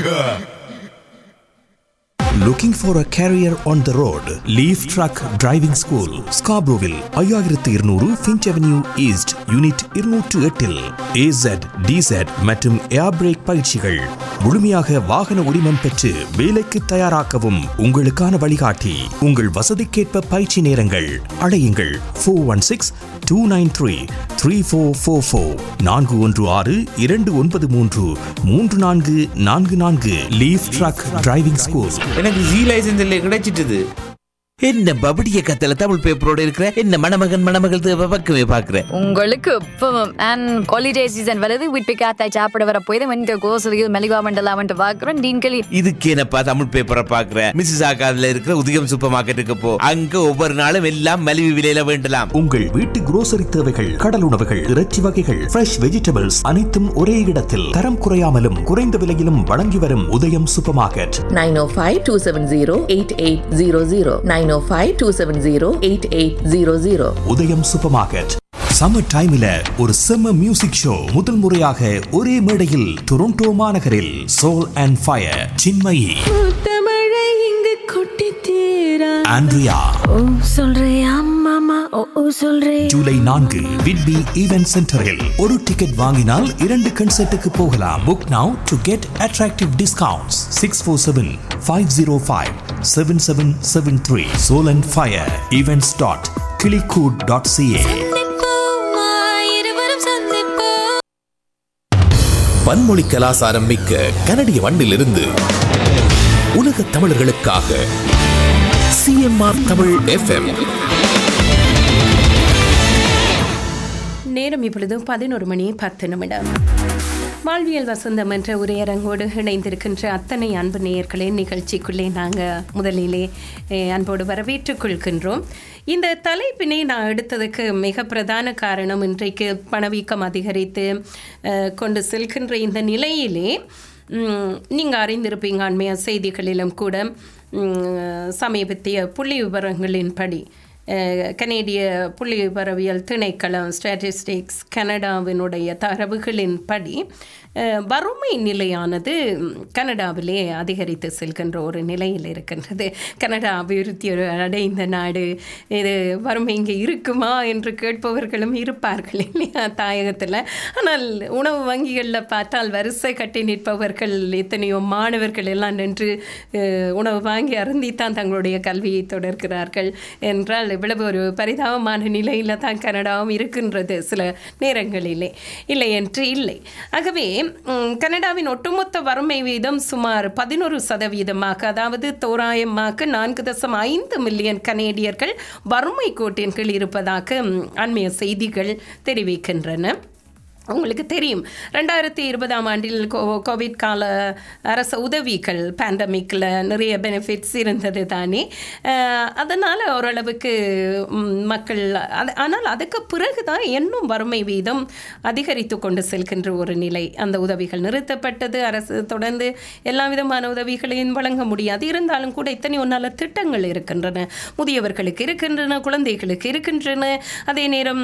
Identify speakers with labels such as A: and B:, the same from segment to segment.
A: Looking for a career on the road? Leaf Truck Driving School, Scarboroughville, ஐயாயிரத்து இருநூறு Finch avenue east unit இருநூற்று எட்டில் ஏசட் டிசட் மற்றும் ஏர் break பயிற்சிகள் முழுமையாக வாகன உரிமம் பெற்று வேலைக்கு தயாராக்கவும் உங்களுக்கான வழிகாட்டி உங்கள் வசதிக்கேற்ப பயிற்சி நேரங்கள் அழையுங்கள் four one six two nine three three four four four நான்கு ஒன்று ஆறு இரண்டு ஒன்பது மூன்று மூன்று நான்கு நான்கு நான்கு லீஃப் ட்ரக் டிரைவிங் ஸ்கூல்
B: எனக்கு ஜி லைசன்ஸ் இல்லை கிடைச்சிட்டுது
C: என்ன பபடிய கத்தல தமிழ் பேப்பரோட இருக்கிற என்ன மணமகன் மணமகள் தேவை பக்கமே பாக்குற
D: உங்களுக்கு இப்பவும் அண்ட் ஹாலிடே சீசன் வருது வீட்டு காத்தாய் சாப்பிட வர போய் இந்த கோசலியில் மெலிவா மண்டலாமன்ட்டு பார்க்குறோம் டீன்களி
C: இதுக்கு என்னப்பா தமிழ் பேப்பரை பாக்குற மிஸ்ஸஸ் ஆகாதுல இருக்கிற உதயம் சூப்பர் மார்க்கெட்டுக்கு போ அங்க ஒவ்வொரு நாளும் எல்லாம் மலிவு விலையில வேண்டலாம்
A: உங்கள் வீட்டு grocery தேவைகள் கடல் உணவுகள் இறைச்சி வகைகள் ஃப்ரெஷ் வெஜிடபிள்ஸ் அனைத்தும் ஒரே இடத்தில் தரம் குறையாமலும் குறைந்த விலையிலும் வழங்கி வரும் உதயம் சூப்பர் மார்க்கெட்
E: 905-270-8800 905-270-8800
A: உதயம் சூப்பர் மார்க்கெட் சம்மர் டைம்ல ஒரு செம்ம மியூசிக் ஷோ முதல் முறையாக ஒரே மேடையில் டொரண்டோ மாநகரில் சோல் அண்ட் ஃபயர் சின்மயி
F: தமிழை இங்கு கொட்டி தீரா
A: ஆண்ட்ரியா
F: ஓ சொல்றியா மாமா ஓ ஓ சொல்றே
A: ஜூலை நான்கு விட்பி ஈவென்ட் சென்டரில் ஒரு டிக்கெட் வாங்கினால் இரண்டு கன்சர்ட்டுக்கு போகலாம் book now to get attractive discounts six four seven five zero five seven seven seven three soul and fire events dot கிளிகூட் டாட் சிஏ
F: இருவரும் சந்திப்போ
G: பன்மொழி கலாசாரம் மிக்க கனடிய மண்ணிலிருந்து உலக தமிழர்களுக்காக சிஎம்ஆர் தமிழ் எஃப்எம்
H: நேரம் இப்பொழுது பதினோரு மணி பத்து நிமிடம் வாழ்வியல் வசந்தம் என்ற உரையரங்கோடு இணைந்திருக்கின்ற அத்தனை அன்பு நேயர்களே நிகழ்ச்சிக்குள்ளே நாங்கள் முதலிலே அஹ், அன்போடு வரவேற்றுக் கொள்கின்றோம் இந்த தலைப்பினை நான் எடுத்ததுக்கு மிக பிரதான காரணம் இன்றைக்கு பணவீக்கம் அதிகரித்து அஹ், கொண்டு செல்கின்ற இந்த நிலையிலே நீங்கள் அறிந்திருப்பீங்க அண்மைய செய்திகளிலும் கூட ம், சமீபத்திய புள்ளி விவரங்களின்படி அஹ், கனேடிய புள்ளி விவரவியல் திணைக்களம் ஸ்டாட்டிஸ்டிக்ஸ் கனடாவினுடைய தரவுகளின்படி அஹ், வறுமை நிலையானது ம், கனடாவிலே அதிகரித்து செல்கின்ற ஒரு நிலையில் இருக்கின்றது கனடா அபிவிருத்தி ஒரு அடைந்த நாடு இது வறுமை இங்கே இருக்குமா என்று கேட்பவர்களும் இருப்பார்கள் இல்லையா தாயகத்தில் ஆனால் உணவு வங்கிகளில் பார்த்தால் வரிசை கட்டி நிற்பவர்கள் எத்தனையோ மாணவர்கள் எல்லாம் நின்று அஹ், உணவு வாங்கி அருந்தித்தான் தங்களுடைய கல்வியை தொடர்கிறார்கள் என்றால் இவ்வளவு ஒரு பரிதாபமான நிலையில் தான் கனடாவும் இருக்கின்றது சில நேரங்களிலே இல்லை என்று இல்லை ஆகவே ம், கனடாவின் ஒட்டுமொத்த வறுமை வீதம் சுமார் பதினொரு சதவீதமாக அதாவது தோராயமாக நான்கு தசம் ஐந்து மில்லியன் கனேடியர்கள் வறுமை கோட்டின் கீழ் இருப்பதாக ம், அண்மைய செய்திகள் தெரிவிக்கின்றன உங்களுக்கு தெரியும் ரெண்டாயிரத்தி இருபதாம் ஆண்டில் கோ கோவிட் கால அரச உதவிகள் பேண்டமிக்கில் நிறைய பெனிஃபிட்ஸ் இருந்தது தானே அதனால் ஓரளவுக்கு ம், மக்கள் அது ஆனால் அதுக்கு பிறகு தான் இன்னும் வறுமை வீதம் அதிகரித்து கொண்டு செல்கின்ற ஒரு நிலை அந்த உதவிகள் நிறுத்தப்பட்டது அரசு தொடர்ந்து எல்லா விதமான உதவிகளையும் வழங்க முடியாது இருந்தாலும் கூட இத்தனை ஒன்றால் திட்டங்கள் இருக்கின்றன முதியவர்களுக்கு இருக்கின்றன குழந்தைகளுக்கு இருக்கின்றன அதே நேரம்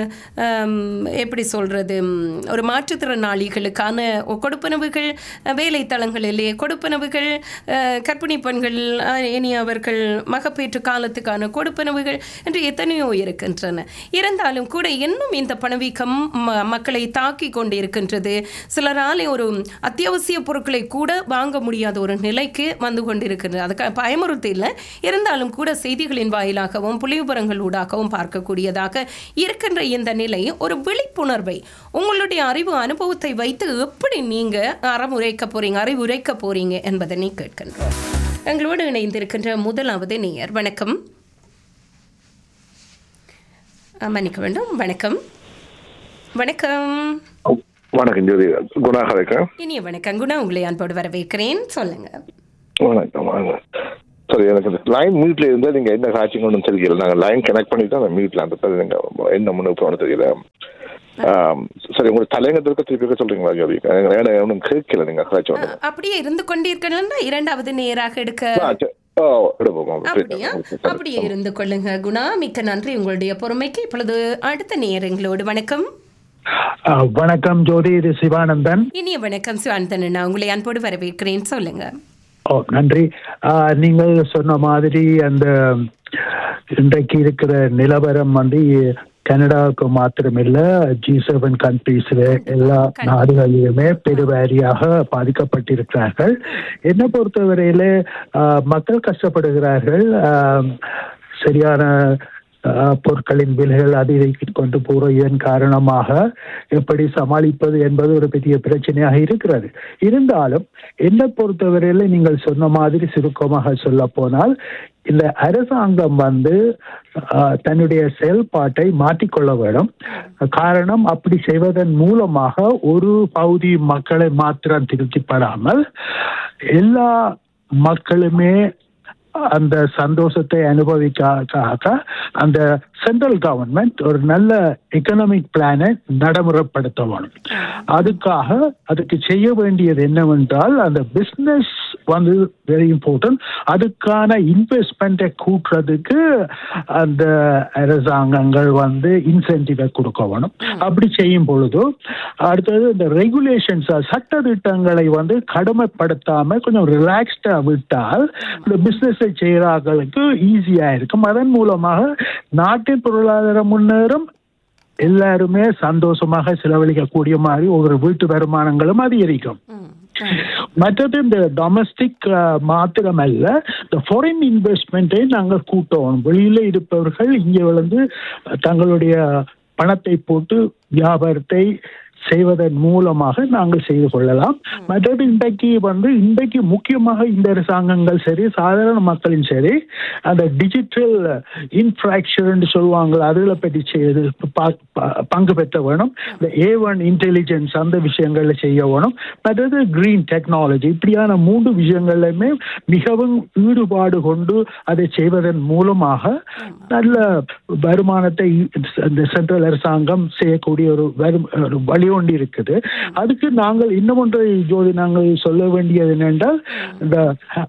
H: ஆம், எப்படி சொல்கிறது ஒரு மாற்றுத்திறனாளிகளுக்கான கொடுப்பனவுகள் அஹ், வேலைத்தளங்களிலே கொடுப்பனவுகள் அஹ், கர்ப்பிணி பெண்கள் அஹ், இனி அவர்கள் மகப்பேற்று காலத்துக்கான கொடுப்பனவுகள் என்று எத்தனையோ இருக்கின்றன இருந்தாலும் கூட இன்னும் இந்த பணவீக்கம் ம- மக்களை தாக்கி கொண்டு இருக்கின்றது சிலராலே ஒரு அத்தியாவசிய பொருட்களை கூட வாங்க முடியாத ஒரு நிலைக்கு வந்து கொண்டிருக்கின்றது அதுக்கு பயமுறுத்தி இல்லை இருந்தாலும் கூட செய்திகளின் வாயிலாகவும் புள்ளிவிபரங்கள் ஊடாகவும் பார்க்கக்கூடியதாக இருக்கின்ற இந்த நிலை ஒரு விழிப்புணர்வை உங்களுடைய அறிவு அனுபவத்தை வைத்து எப்படி நீங்க அறமுறைக்க போறீங்க அறிவுரைக்க போறீங்க என்பதனை கேட்கின்றோம் எங்களோடு இணைந்திருக்கின்ற முதலாவது நேயர் வணக்கம் அஹ், மன்னிக்க வேண்டும் வணக்கம் வணக்கம்
I: வணக்கம் ஜோதி குணாக இருக்கேன்
H: இனிய வணக்கம் குணா உங்களை அன்போடு வரவேற்கிறேன் சொல்லுங்க
I: வணக்கம் வாங்க சரி எனக்கு லைன் மியூட்ல இருந்தா நீங்க என்ன காட்சி கொண்டு தெரியல நாங்க லைன் கனெக்ட் பண்ணி தான் மியூட்ல அந்த பேர் நீங்க என்ன முன்னு போன தெரியல ஆம், சரி உங்களுக்கு தலையங்கத்திற்கு திருப்பி சொல்றீங்களா ஜோதி எனக்கு ஏன்னா ஒன்றும் கேட்கல நீங்க காட்சி ஒன்று
H: அஹ், அப்படியே இருந்து கொண்டிருக்கணும்னா இரண்டாவது நேராக எடுக்க
I: ஓ எடுப்போம்
H: அப்படியா அப்படியே இருந்து கொள்ளுங்க குணா மிக்க நன்றி உங்களுடைய பொறுமைக்கு இப்பொழுது அடுத்த நேயர் எங்களோடு வணக்கம்
E: அஹ், வணக்கம் ஜோதி இது சிவானந்தன்
H: இனிய வணக்கம் சிவானந்தன் அண்ணா உங்களை அன்போடு வரவேற்கிறேன் சொல்லுங்க
E: ஓ நன்றி அஹ், நீங்கள் சொன்ன மாதிரி அந்த இன்றைக்கு இருக்கிற நிலவரம் வந்து கனடாவுக்கு மாத்திரமில்ல ஜி செவன் கண்ட்ரீஸ்ல எல்லா நாடுகளிலுமே பெருவாரியாக பாதிக்கப்பட்டிருக்கிறார்கள் என்னை பொறுத்தவரையில அஹ், மக்கள் கஷ்டப்படுகிறார்கள் அஹ், சரியான அஹ், பொருட்களின் விலைகள் அதிகரித்து கொண்டு போற இதன் காரணமாக எப்படி சமாளிப்பது என்பது ஒரு பெரிய பிரச்சனையாக இருக்கிறது இருந்தாலும் என்னை பொறுத்தவரையில நீங்கள் சொன்ன மாதிரி சுருக்கமாக சொல்ல போனால் இந்த அரசாங்கம் வந்து அஹ், தன்னுடைய செயல்பாட்டை மாற்றிக்கொள்ள வேண்டும் காரணம் அப்படி செய்வதன் மூலமாக ஒரு பகுதி மக்களை மாத்திரம் திருப்திப்படாமல் எல்லா மக்களுமே அந்த சந்தோஷத்தை அனுபவிக்காக அந்த சென்ட்ரல் கவர்மெண்ட் ஒரு நல்ல எக்கனாமிக் பிளானை நடைமுறைப்படுத்த வேணும் அதுக்காக அதுக்கு செய்ய வேண்டியது என்னவென்றால் அந்த பிஸ்னஸ் வந்து வெரி இம்பார்ட்டன்ட் அதுக்கான இன்வெஸ்ட்மெண்ட்டை கூட்டுறதுக்கு அந்த அரசாங்கங்கள் வந்து இன்சென்டிவை கொடுக்க வேணும் அப்படி செய்யும் பொழுது அடுத்தது இந்த ரெகுலேஷன்ஸ் சட்ட திட்டங்களை வந்து கடுமைப்படுத்தாம கொஞ்சம் ரிலாக்ஸ்டா விட்டால் இந்த பிசினஸை செய்யறாங்களுக்கு ஈஸியா இருக்கும் அதன் மூலமாக நாட்டின் பொருளாதார முன்னேறும் எல்லாருமே சந்தோஷமாக செலவழிக்கக்கூடிய மாதிரி ஒவ்வொரு வீட்டு வருமானங்களும் அதிகரிக்கும் மற்றது இந்த டொமஸ்டிக் மாத்திரமல்ல இந்த ஃபாரின் இன்வெஸ்ட்மெண்ட்டை நாங்கள் கூட்டணும் வெளியில இருப்பவர்கள் இங்கே வந்து தங்களுடைய பணத்தை போட்டு வியாபாரத்தை செய்வதன் மூலமாக நாங்கள் செய்து கொள்ளலாம் மற்றது இன்றைக்கு வந்து இன்றைக்கு முக்கியமாக இந்த அரசாங்கங்கள் சரி சாதாரண மக்களும் சரி அந்த டிஜிட்டல் இன்ஃப்ராக்சர் சொல்லுவாங்க அதுகளை பற்றி செய்து பா- ப- பங்கு பெற்ற வேணும் இந்த ஏ ஒன் இன்டெலிஜென்ஸ் அந்த விஷயங்கள்ல செய்ய வேணும் மற்றது கிரீன் டெக்னாலஜி இப்படியான மூன்று விஷயங்கள்லையுமே மிகவும் ஈடுபாடு கொண்டு அதை செய்வதன் மூலமாக நல்ல வருமானத்தை இந்த சென்ட்ரல் அரசாங்கம் செய்யக்கூடிய ஒரு வரும் ஒரு வழி ஒன்று இருக்குது அதுக்கு நாங்கள் இன்னும் ஒன்றை ஜோதி நாங்கள் சொல்ல வேண்டியது என்னென்றால் இந்த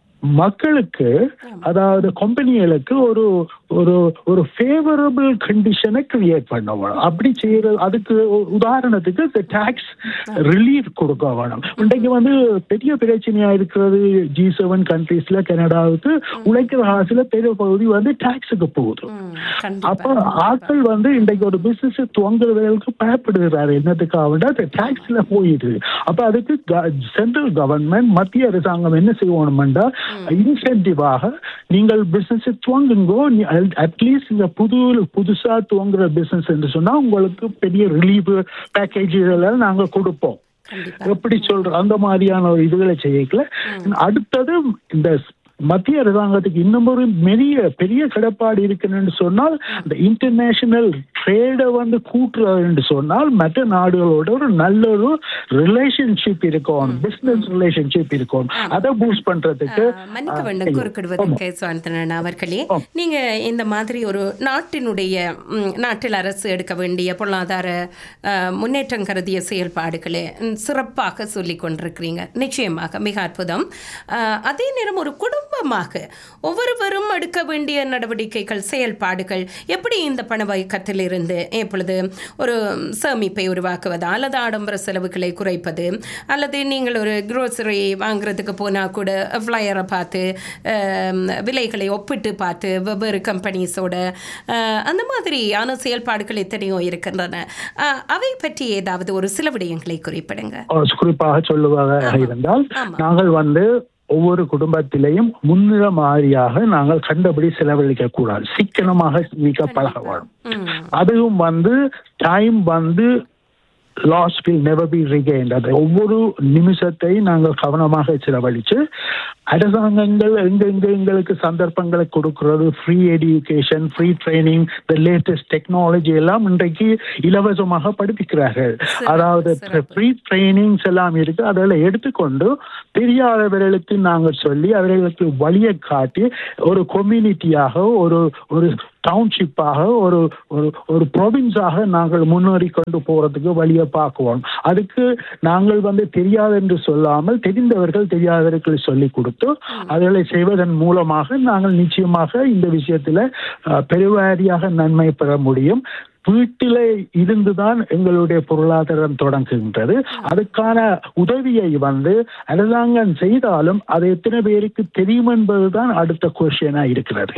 E: மக்களுக்கு அதாவது கம்பெனிகளுக்கு ஒரு ஒரு ஒரு ஃபேவரபிள் கண்டிஷனை கிரியேட் பண்ண வேணும் அப்படி செய்யறது அதுக்கு உ- உதாரணத்துக்கு இந்த டாக்ஸ் ரிலீஃப் கொடுக்க வேணும் இன்றைக்கு வந்து பெரிய பிரச்சனையா இருக்கிறது ஜி செவன் கண்ட்ரீஸ்ல கனடாவுக்கு உழைக்கிற காசுல பெரிய பகுதி வந்து டாக்ஸுக்கு போகுது அப்ப ஆட்கள் வந்து இன்றைக்கு ஒரு பிசினஸ் துவங்குறவர்களுக்கு பயப்படுகிறாரு என்னத்துக்காக அது டாக்ஸ்ல போயிடுது அப்ப அதுக்கு சென்ட்ரல் கவர்மெண்ட் மத்திய அரசாங்கம் என்ன செய்யணும்டா இன்சென்டிவாக நீங்கள் பிசினஸ் துவங்குங்கோ அட்லீஸ்ட் இந்த புது புதுசா துவங்குற பிசினஸ் என்று சொன்னா உங்களுக்கு பெரிய ரிலீஃப் பேக்கேஜ் இதெல்லாம் நாங்க கொடுப்போம் எப்படி சொல்ற அந்த மாதிரியான ஒரு இதுகளை செய்யல அடுத்தது இந்த மத்திய அரசாங்கத்துக்கு இன்னும் ஒரு பெரிய பெரிய கடப்பாடு இருக்குன்னு சொன்னால் இந்த இன்டர்நேஷனல் ட்ரேடை வந்து கூட்டுறதுன்னு சொன்னால் மற்ற நாடுகளோட ஒரு நல்ல ஒரு ரிலேஷன்ஷிப் இருக்கும் பிசினஸ் ரிலேஷன்ஷிப் இருக்கும் அதை பூஸ்ட் பண்றதுக்கு
H: மன்னிக்க வேண்டும் குறுக்கிடுவதற்கு சுவாந்தனன் அவர்களே நீங்க இந்த மாதிரி ஒரு நாட்டினுடைய ம், நாட்டில் அரசு எடுக்க வேண்டிய பொருளாதார அஹ், முன்னேற்றம் கருதிய செயல்பாடுகளை ம், சிறப்பாக சொல்லிக் கொண்டிருக்கிறீங்க நிச்சயமாக மிக அற்புதம் அஹ், அதே நேரம் ஒரு குடும்பமாக ஒவ்வொருவரும் எடுக்க வேண்டிய நடவடிக்கைகள் செயல்பாடுகள் எப்படி இந்த பணவயக்கத்திலிருந்து இப்பொழுது ஒரு சேமிப்பை உருவாக்குவதா அல்லது ஆடம்பர செலவுகளை குறைப்பது அல்லது நீங்கள் ஒரு க்ரோசரி வாங்குறதுக்கு போனால் கூட ஃப்ளையரை பார்த்து அஹ், விலைகளை ஒப்பிட்டு பார்த்து வெவ்வேறு கம்பெனிஸோட அஹ், அந்த மாதிரியான செயல்பாடுகள் எத்தனையோ இருக்கின்றன அஹ், அவை பற்றி ஏதாவது ஒரு சில விடயங்களை குறிப்பிடுங்க
E: அஹ் குறிப்பாக சொல்லுவதாக இருந்தால் நாங்கள் வந்து ஒவ்வொரு குடும்பத்திலையும் முன்னிற மாதிரியாக நாங்கள் கண்டபடி செலவழிக்க கூடாது சிக்கனமாக மிக பழக வேணும் அதுவும் வந்து டைம் வந்து loss will never be regained அது ஒவ்வொரு நிமிஷத்தை நாங்கள் கவனமாக செலவழித்து அரசாங்கங்கள் எங்கெங்க எங்களுக்கு சந்தர்ப்பங்களை கொடுக்கிறது free education free training the latest technology எல்லாம் இன்றைக்கு இலவசமாக படிப்பிக்கிறார்கள் அதாவது ஃப்ரீ ட்ரைனிங்ஸ் எல்லாம் இருக்கு அதெல்லாம் எடுத்துக்கொண்டு தெரியாதவர்களுக்கு நாங்கள் சொல்லி அவர்களுக்கு வழியை காட்டி ஒரு கம்யூனிட்டியாக ஒரு ஒரு டவுன்ஷிப்பாக ஒரு ஒரு ஒரு ப்ரொவின்ஸாக நாங்கள் முன்னேறி கொண்டு போறதுக்கு வழியை பார்க்குவோம் அதுக்கு நாங்கள் வந்து தெரியாது என்று சொல்லாமல் தெரிந்தவர்கள் தெரியாதவர்கள் சொல்லிக் கொடுத்து அதுகளை செய்வதன் மூலமாக நாங்கள் நிச்சயமாக இந்த விஷயத்துல அஹ், பெருவாரியாக நன்மை பெற முடியும் வீட்டிலே இருந்துதான் எங்களுடைய பொருளாதாரம் தொடங்குகின்றது அதுக்கான உதவியை வந்து அரசாங்கம் செய்தாலும் அது எத்தனை பேருக்கு தெரியும் என்பதுதான் அடுத்த கொஸ்டினா இருக்கிறது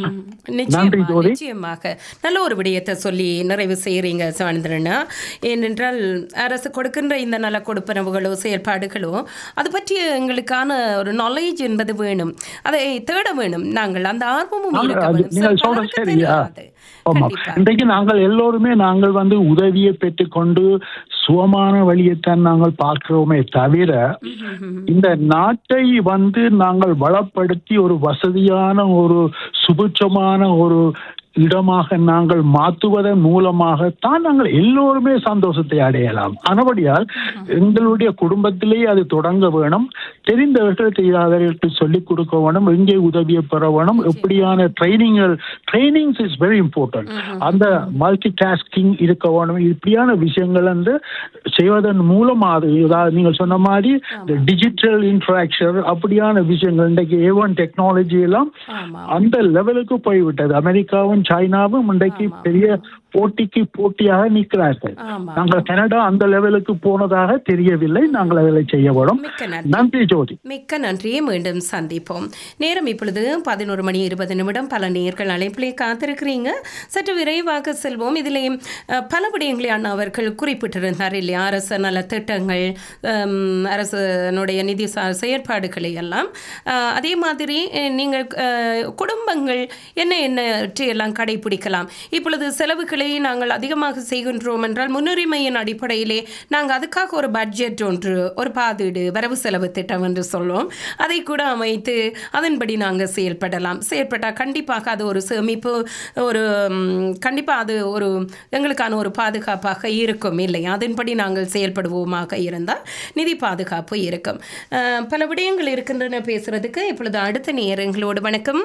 E: நன்றி
H: நிச்சயமா
E: ஜோதி.
H: நிச்சயமாக நல்ல ஒரு விடயத்தை சொல்லி நிறைவு செய்கிறீங்க சாந்திரனா ஏனென்றால் அரசு கொடுக்கின்ற இந்த நல கொடுப்பனவுகளோ செயல்பாடுகளோ அது பற்றிய எங்களுக்கான ஒரு நாலேஜ் என்பது வேணும் அதை தேட வேணும் நாங்கள் அந்த ஆர்வமும்
E: ஆமா,
H: இருக்க
E: அது
H: வேணும்
E: நீங்கள்
H: சில
E: சொல்றது
H: பலருக்கு
E: சரியா
H: தெரியாது.
E: ஆமா
H: கண்டிப்பா.
E: இன்றைக்கு நாங்கள் எல்லோருமே நாங்கள் வந்து உதவியை பெற்றுக்கொண்டு சுகமான வழியைத்தான் நாங்கள் பார்க்கிறோமே தவிர இந்த நாட்டை வந்து நாங்கள் வளப்படுத்தி ஒரு வசதியான ஒரு சுபிட்சமான ஒரு இடமாக நாங்கள் மாற்றுவதன் மூலமாகத்தான் நாங்கள் எல்லோருமே சந்தோஷத்தை அடையலாம் ஆனபடியால் எங்களுடைய குடும்பத்திலேயே அது தொடங்க வேணும் தெரிந்தவர்கள் தெரியாதவர்களுக்கு சொல்லிக் கொடுக்க வேணும் எங்கே உதவியை பெற வேணும் எப்படியான ட்ரைனிங்கள் ட்ரைனிங்ஸ் இஸ் வெரி இம்பார்ட்டன்ட் அந்த மல்டி டாஸ்கிங் இருக்க வேணும் இப்படியான விஷயங்கள் வந்து செய்வதன் மூலமா அது அதாவது நீங்கள் சொன்ன மாதிரி இந்த டிஜிட்டல் இன்ட்ராக்ஷன் அப்படியான விஷயங்கள் இன்றைக்கு ஏ ஒன் டெக்னாலஜி எல்லாம் அந்த லெவலுக்கு போய்விட்டது அமெரிக்காவும் சைனாவும் இன்றைக்கு பெரிய போட்டிக்கு போட்டியாக நிற்கிறார்கள் நாங்கள் கனடா அந்த லெவலுக்கு போனதாக தெரியவில்லை நாங்கள் அதில் செய்ய வேணும்
H: மிக்க நன்றி.
E: நன்றி ஜோதி
H: மிக்க நன்றி மீண்டும் சந்திப்போம் நேரம் இப்பொழுது பதினோரு மணி இருபது நிமிடம் பல நேர்கள் அழைப்பிலே காத்திருக்கிறீங்க சற்று விரைவாக செல்வோம் இதிலே அஹ், பல விடயங்களை அண்ணா அவர்கள் குறிப்பிட்டிருந்தார் இல்லையா அரசு நல திட்டங்கள் ஹம், அரசனுடைய நிதி சார் செயற்பாடுகளை எல்லாம் அஹ், அதே மாதிரி அஹ், நீங்கள் அஹ், குடும்பங்கள் என்ன என்னவற்றையெல்லாம் கடைபிடிக்கலாம் இப்பொழுது செலவுகளை நாங்கள் அதிகமாக செய்கின்றோம் என்றால் முன்னுரிமையின் அடிப்படையிலே நாங்கள் அதுக்காக ஒரு பட்ஜெட் ஒன்று ஒரு பாதீடு வரவு செலவு திட்டம் என்று சொல்லுவோம் அதை கூட அமைத்து அதன்படி நாங்கள் செயல்படலாம் செயல்பட்டால் கண்டிப்பாக அது ஒரு சேமிப்பு ஒரு கண்டிப்பாக அது ஒரு எங்களுக்கான ஒரு பாதுகாப்பாக இருக்கும் இல்லையா அதன்படி நாங்கள் செயல்படுவோமாக இருந்தால் நிதி பாதுகாப்பு இருக்கும் அஹ், பல விடயங்கள் இருக்கின்றன பேசுறதுக்கு இப்பொழுது அடுத்த நேரங்களோடு வணக்கம்